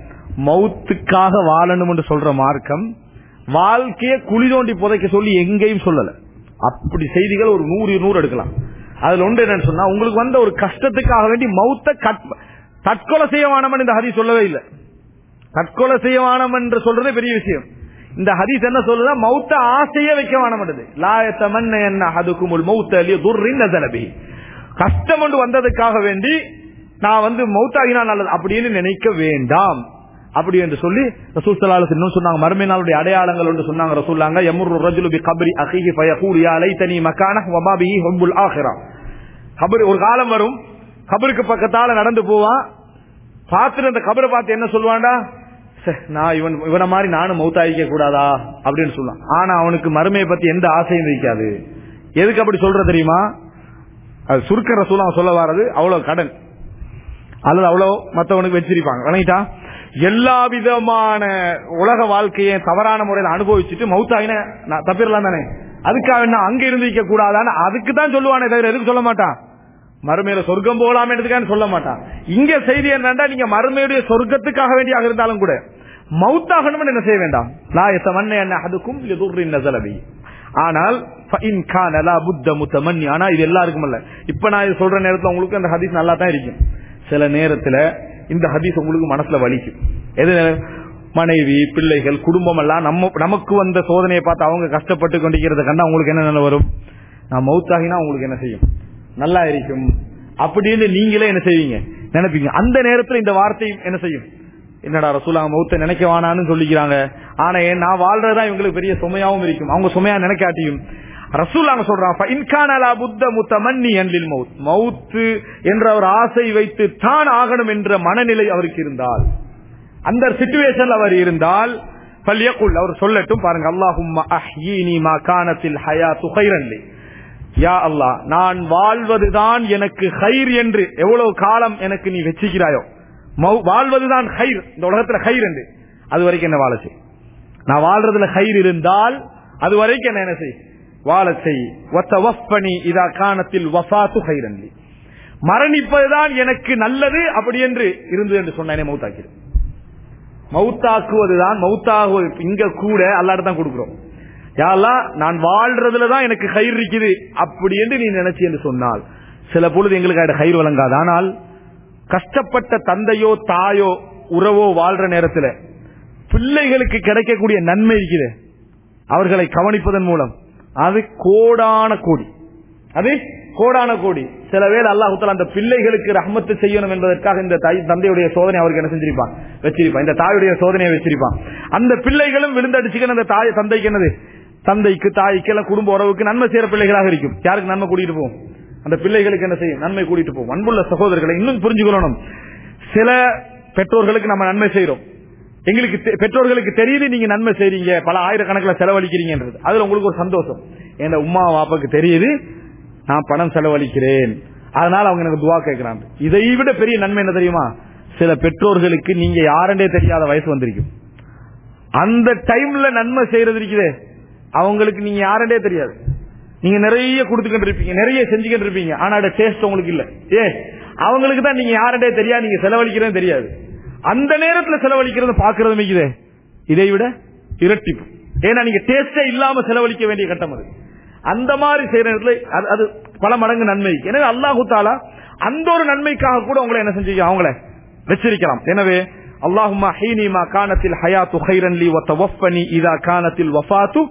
மௌத்துக்காக வாழணும் என்று சொல்ற மார்க்கம் வாழ்க்கையை குழி தோண்டி புதைக்க சொல்லி எங்கேயும் சொல்லல அப்படி செய்திகள் ஒரு நூறு நூறு எடுக்கலாம் அதுல ஒன்று என்னன்னு சொன்னா உங்களுக்கு வந்த ஒரு கஷ்டத்துக்காக வேண்டி மௌத்த கட்- தற்கொலை செய்ய வேணாம் இந்த ஹதி சொல்லவே இல்லை தற்கொலை செய்ய வேணாம் என்று சொல்றதே பெரிய விஷயம் இந்த ஹதீஸ் என்ன சொல்லுதா மௌத்த ஆசையே வைக்க வேணாம் லாயத்தமன் என்ன அதுக்குமுல் மௌத்த அலிய துர்ரின் நசலபி கஷ்டம் ஒன்று வந்ததுக்காக வேண்டி நான் வந்து மௌத்தாகினா நல்லது அப்படின்னு நினைக்க வேண்டாம் அப்படி என்று சொல்லி ரசூல் ஸல்லல்லாஹு இன்னும் சொன்னாங்க மறுமை நாளுடைய அடையாளங்கள் என்று சொன்னாங்க ரசூல்லாங்க யமுரு ரஜுலு பி கப்ரி அஹிஹி ஃபயகூல் யா லைதனி மகானஹ் வ மா பிஹி ஹுப்புல் ஆখিরা கபர் ஒரு காலம் வரும் கபருக்கு பக்கத்தால நடந்து போவான் பார்த்துட்டு அந்த கபரை பார்த்து என்ன சொல்லுவான்டா "ச்சே, நான் இவன் இவனை மாதிரி நானும் மௌத்தாயிக்க கூடாதா அப்படின்னு சொல்லலாம் ஆனா அவனுக்கு மறுமையை பத்தி எந்த ஆசையும் இருக்காது எதுக்கு அப்படி சொல்ற தெரியுமா அது சுருக்க ரசூலா சொல்ல வர்றது அவ்வளவு கடன் அல்லது அவ்வளவு மத்தவனுக்கு வச்சிருப்பாங்க வணங்கிட்டா எல்லா விதமான உலக வாழ்க்கையை தவறான முறையில் அனுபவிச்சுட்டு மௌத்தாயின தப்பிரலாம் தானே அதுக்காக என்ன அங்க இருந்திருக்க கூடாதான்னு அதுக்கு தான் சொல்லுவானே தவிர எதுக்கு சொல்ல மாட்டான் மறுமையில சொர்க்கம் போகலாமேன்றதுக்காக சொல்ல மாட்டான் இங்க செய்தி என்னன்னா நீங்க மறுமையுடைய சொர்க்கத்துக்காக வேண்டியாக இருந்தாலும் கூட மௌத்தாகணும் என்ன செய்ய வேண்டாம் லாயத்த மண்ணை என்ன அதுக்கும் எதுர்ரின் நசலபி ஆனால் ஃபஇன் கான லா புத்த முத்தமன்னி ஆனா இது எல்லாருக்கும் இல்ல இப்ப நான் இது சொல்ற நேரத்துல உங்களுக்கு அந்த ஹதீஸ் நல்லா தான் இருக்கும் சில நேரத்துல இந்த ஹதீஸ் உங்களுக்கு மனசுல வலிக்கும் எது மனைவி பிள்ளைகள் குடும்பம் எல்லாம் நம்ம நமக்கு வந்த சோதனையை பார்த்து அவங்க கஷ்டப்பட்டு கொண்டிருக்கிறத கண்டா உங்களுக்கு என்ன நிலை வரும் நான் மௌத்தாகினா உங்களுக்கு என்ன செய்யும் நல்லா இருக்கும் அப்படின்னு நீங்களே என்ன செய்வீங்க நினைப்பீங்க அந்த நேரத்துல இந்த வார்த்தை என்ன செய்யும் என்னடா ரசூலா மௌத்த நினைக்க வேணான்னு சொல்லிக்கிறாங்க ஆனா ஏன் நான் வாழ்றதுதான் இவங்களுக்கு பெரிய சுமையாவும் இருக்கும் அவங்க சுமையா நினைக்காட்டியும் ரசூலாங்க சொல்றான் இன்கானலா புத்த முத்த மன்னி அன்லில் மவுத் மவுத்து என்ற ஒரு ஆசை வைத்து தான் ஆகணும் என்ற மனநிலை அவருக்கு இருந்தால் அந்த சிச்சுவேஷன்ல அவர் இருந்தால் பல்யக்குள் அவர் சொல்லட்டும் பாருங்க அல்லாஹும் அஹ்யீனி மா கானத்தில் ஹயா துகைரன்லி யா அல்லாஹ் நான் வாழ்வதுதான் எனக்கு ஹைர் என்று எவ்வளவு காலம் எனக்கு நீ வச்சுக்கிறாயோ மௌ- வாழ்வதுதான் ஹைர் இந்த உலகத்துல ஹைர் என்று அது வரைக்கும் என்ன வாழ செய் நான் வாழ்றதுல ஹைர் இருந்தால் அது வரைக்கும் என்ன என்ன செய் வாழ செய் வத்தவஃபனி இதா கானத்தில் வஃபாத்து ஹைரன்லி மரணிப்பதுதான் எனக்கு நல்லது அப்படி என்று இருந்தது என்று சொன்னேனே மௌத்தாக்கிறேன் மௌத்தாக்குவதுதான் மௌத்தாகுவது இங்க கூட அல்லாட்ட தான் கொடுக்கிறோம் யாரெல்லாம் நான் வாழ்றதுல தான் எனக்கு கயிறு இருக்குது அப்படி என்று நீ நினைச்சு என்று சொன்னால் சில பொழுது எங்களுக்கு அது கயிறு வழங்காது ஆனால் கஷ்டப்பட்ட தந்தையோ தாயோ உறவோ வாழ்ற நேரத்தில் பிள்ளைகளுக்கு கிடைக்கக்கூடிய நன்மை இருக்குது அவர்களை கவனிப்பதன் மூலம் அது கோடான கோடி அது கோடான கோடி சில வேளை அல்லாஹுத்தால அந்த பிள்ளைகளுக்கு ரஹ்மத்து செய்யணும் என்பதற்காக இந்த தாய் தந்தையுடைய சோதனை அவருக்கு என்ன செஞ்சிருப்பான் வச்சிருப்பான் இந்த தாயுடைய சோதனையை வச்சிருப்பான் அந்த பிள்ளைகளும் விழுந்தடிச்சுக்கணும் அந்த தாய் தந்தைக்கு என்னது தந்தைக்கு தாய்க்கு எல்லாம் குடும்ப உறவுக்கு நன்மை செய்யற பிள்ளைகளாக இருக்கும் யாருக்கு நன்மை கூட்டிட்டு போகும் அந்த பிள்ளைகளுக்கு என்ன செய்யும் நன்மை கூட்டிட்டு போகும் அன்புள்ள சகோதரர்களை இன்னும் புரிஞ்சுக்கணும் சில பெற்றோர்களுக்கு நம்ம நன்மை செய்யறோம் எங்களுக்கு தெ- பெற்றோர்களுக்கு தெரியுது நீங்க நன்மை செய்றீங்க பல ஆயிரக்கணக்கில் செலவழிக்கிறீங்கன்றது அதுல உங்களுக்கு ஒரு சந்தோஷம் என் உமா வாப்பாக்கு தெரியுது நான் பணம் செலவழிக்கிறேன் அதனால அவங்க எனக்கு துவா கேட்கிறாங்க இதை விட பெரிய நன்மை என்ன தெரியுமா சில பெற்றோர்களுக்கு நீங்க யாருன்றே தெரியாத வயசு வந்திருக்கும் அந்த டைம்ல நன்மை செய்யறது இருக்குதே அவங்களுக்கு நீங்க யாருன்றே தெரியாது நீங்க நிறைய கொடுத்துக்கிட்டு இருப்பீங்க நிறைய செஞ்சுக்கிட்டு இருப்பீங்க ஆனா அதோட டேஸ்ட் உங்களுக்கு இல்ல ஏ அவங்களுக்கு தான் நீங்க யாருன்றே தெரியாது நீங்க செலவழிக்கிறதும் தெரியாது அந்த நேரத்துல செலவழிக்கிறது பாக்குறது மிக்குதே இதை விட இரட்டிப்பு ஏன்னா நீங்க டேஸ்டே இல்லாம செலவழிக்க வேண்டிய கட்டம் அது அந்த மாதிரி செய்யற நேரத்துல அது- அது பல மடங்கு நன்மை எனவே அல்லாஹு தாலா அந்த ஒரு நன்மைக்காக கூட உங்களை என்ன செஞ்சீங்க அவங்கள வச்சிருக்கலாம் எனவே அல்லாஹுமா ஹீனி மா கானத்தில் ஹயாத்து ஹைரன் லி வ தவஃபனி இதா கானத்தில் வஃபாத்து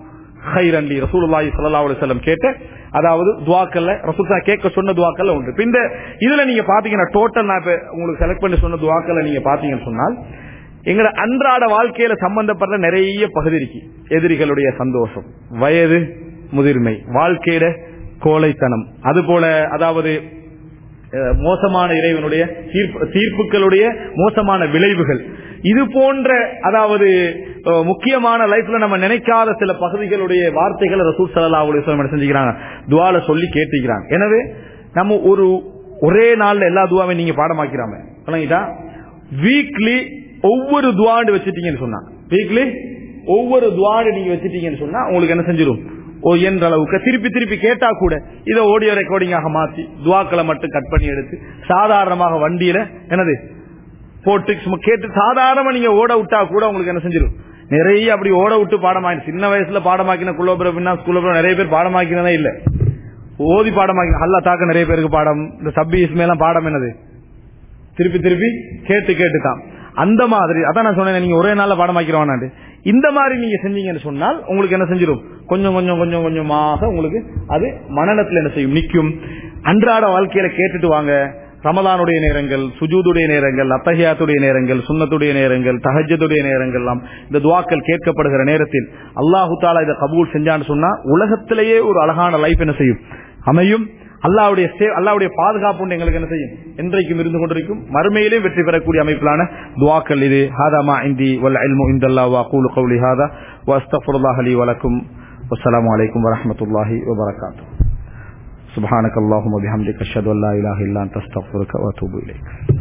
ஹைரன் லி ரசூலுல்லாஹி ஸல்லல்லாஹு அலைஹி வஸல்லம் கேட்ட அதாவது துவாக்கல்ல ரசூலுல்லாஹ் கேட்க சொன்ன துவாக்கல்ல ஒன்று இப்ப இந்த இதுல நீங்க பாத்தீங்கன்னா டோட்டல் நான் இப்ப உங்களுக்கு செலக்ட் பண்ணி சொன்ன துவாக்கல்ல நீங்க பாத்தீங்கன்னு சொன்னால் எங்களோட அன்றாட வாழ்க்கையில சம்பந்தப்பட்ட நிறைய பகுதி இருக்கு எதிரிகளுடைய சந்தோஷம் வயது முதிர்மை வாழ்க்கையில கோழைத்தனம் அதுபோல அதாவது அஹ், மோசமான இறைவனுடைய தீர்ப்பு- தீர்ப்புகளுடைய மோசமான விளைவுகள் இது போன்ற அதாவது அஹ், முக்கியமான லைஃப்ல நம்ம நினைக்காத சில பகுதிகளுடைய வார்த்தைகளை ரசூல் ஸல்லல்லாஹு அலைஹி வஸல்லம் என்ன செஞ்சுக்கிறாங்க துவால சொல்லி கேட்டுக்கிறாங்க எனவே நம்ம ஒரு ஒரே நாள்ல எல்லா துவாவையும் நீங்க பாடமாக்கிறாம விளங்கிட்டா வீக்லி ஒவ்வொரு துவாண்டு வச்சுட்டீங்கன்னு சொன்னா வீக்லி ஒவ்வொரு துவாடு நீங்க வச்சுட்டீங்கன்னு சொன்னா உங்களுக்கு என்ன செஞ்சிடும் ஓ என்ற அளவுக்கு திருப்பி திருப்பி கேட்டா கூட இதை ஆடியோ ரெக்கார்டிங்காக மாத்தி துவாக்களை மட்டும் கட் பண்ணி எடுத்து சாதாரணமாக வண்டியில என்னது போட்டு சும்மா கேட்டு சாதாரணமா நீங்க ஓட விட்டா கூட உங்களுக்கு என்ன செஞ்சிடும் நிறைய அப்படி ஓட விட்டு பாடமாக்கி சின்ன வயசுல பாடமாக்கின குள்ளோபுரம் ஸ்கூல்ல நிறைய பேர் பாடமாக்கினதே இல்ல ஓதி பாடமாக்கி அல்லா தாக்க நிறைய பேருக்கு பாடம் இந்த சப்பி இஸ்மேலாம் பாடம் என்னது திருப்பி திருப்பி கேட்டு கேட்டுதான் அந்த மாதிரி அதான் நான் சொன்னேன் நீங்க ஒரே நாள்ல பாடமாக்கிறவானாண்டு இந்த மாதிரி நீங்க செஞ்சீங்கன்னு சொன்னால் உங்களுக்கு என்ன செஞ்சிடும் கொஞ்சம் கொஞ்சம் கொஞ்சம் கொஞ்சமாக உங்களுக்கு அது மனநலத்துல என்ன செய்யும் நிக்கும் அன்றாட வாழ்க்கையில கேட்டுட்டு வாங்க ரமலானுடைய நேரங்கள் சுஜூதுடைய நேரங்கள் அத்தஹியாத்துடைய நேரங்கள் சுன்னத்துடைய நேரங்கள் தஹஜத்துடைய நேரங்கள் எல்லாம் இந்த துவாக்கள் கேட்கப்படுகிற நேரத்தில் அல்லாஹு தாலா இதை கபூல் செஞ்சான்னு சொன்னா உலகத்திலேயே ஒரு அழகான லைஃப் என்ன செய்யும் அமையும் அல்லாவுடைய சே- அல்லாவுடைய பாதுகாப்பு உண்டு எங்களுக்கு என்ன செய்யும் என்றைக்கும் இருந்து கொண்டிருக்கும் மறுமையிலே வெற்றி பெறக்கூடிய அமைப்பிலான துவாக்கள் இது ஹாதா மா இந்தி வல் இல்மு இந்தல்லா வா கூலு கௌலி ஹாதா வஸ்தஃபுல்லாஹ் அலி வலக்கும் வஸ்ஸலாமு அலைக்கும் வரஹ்மத்துல்லாஹி வபரகாத்துஹு சுப்ஹானக அல்லாஹும்ம பிஹம்திக அஷ்ஹது அன் லா இலாஹா இல்லா அன்த அஸ்தக்ஃபிருக வ அத்தூபு இலைக்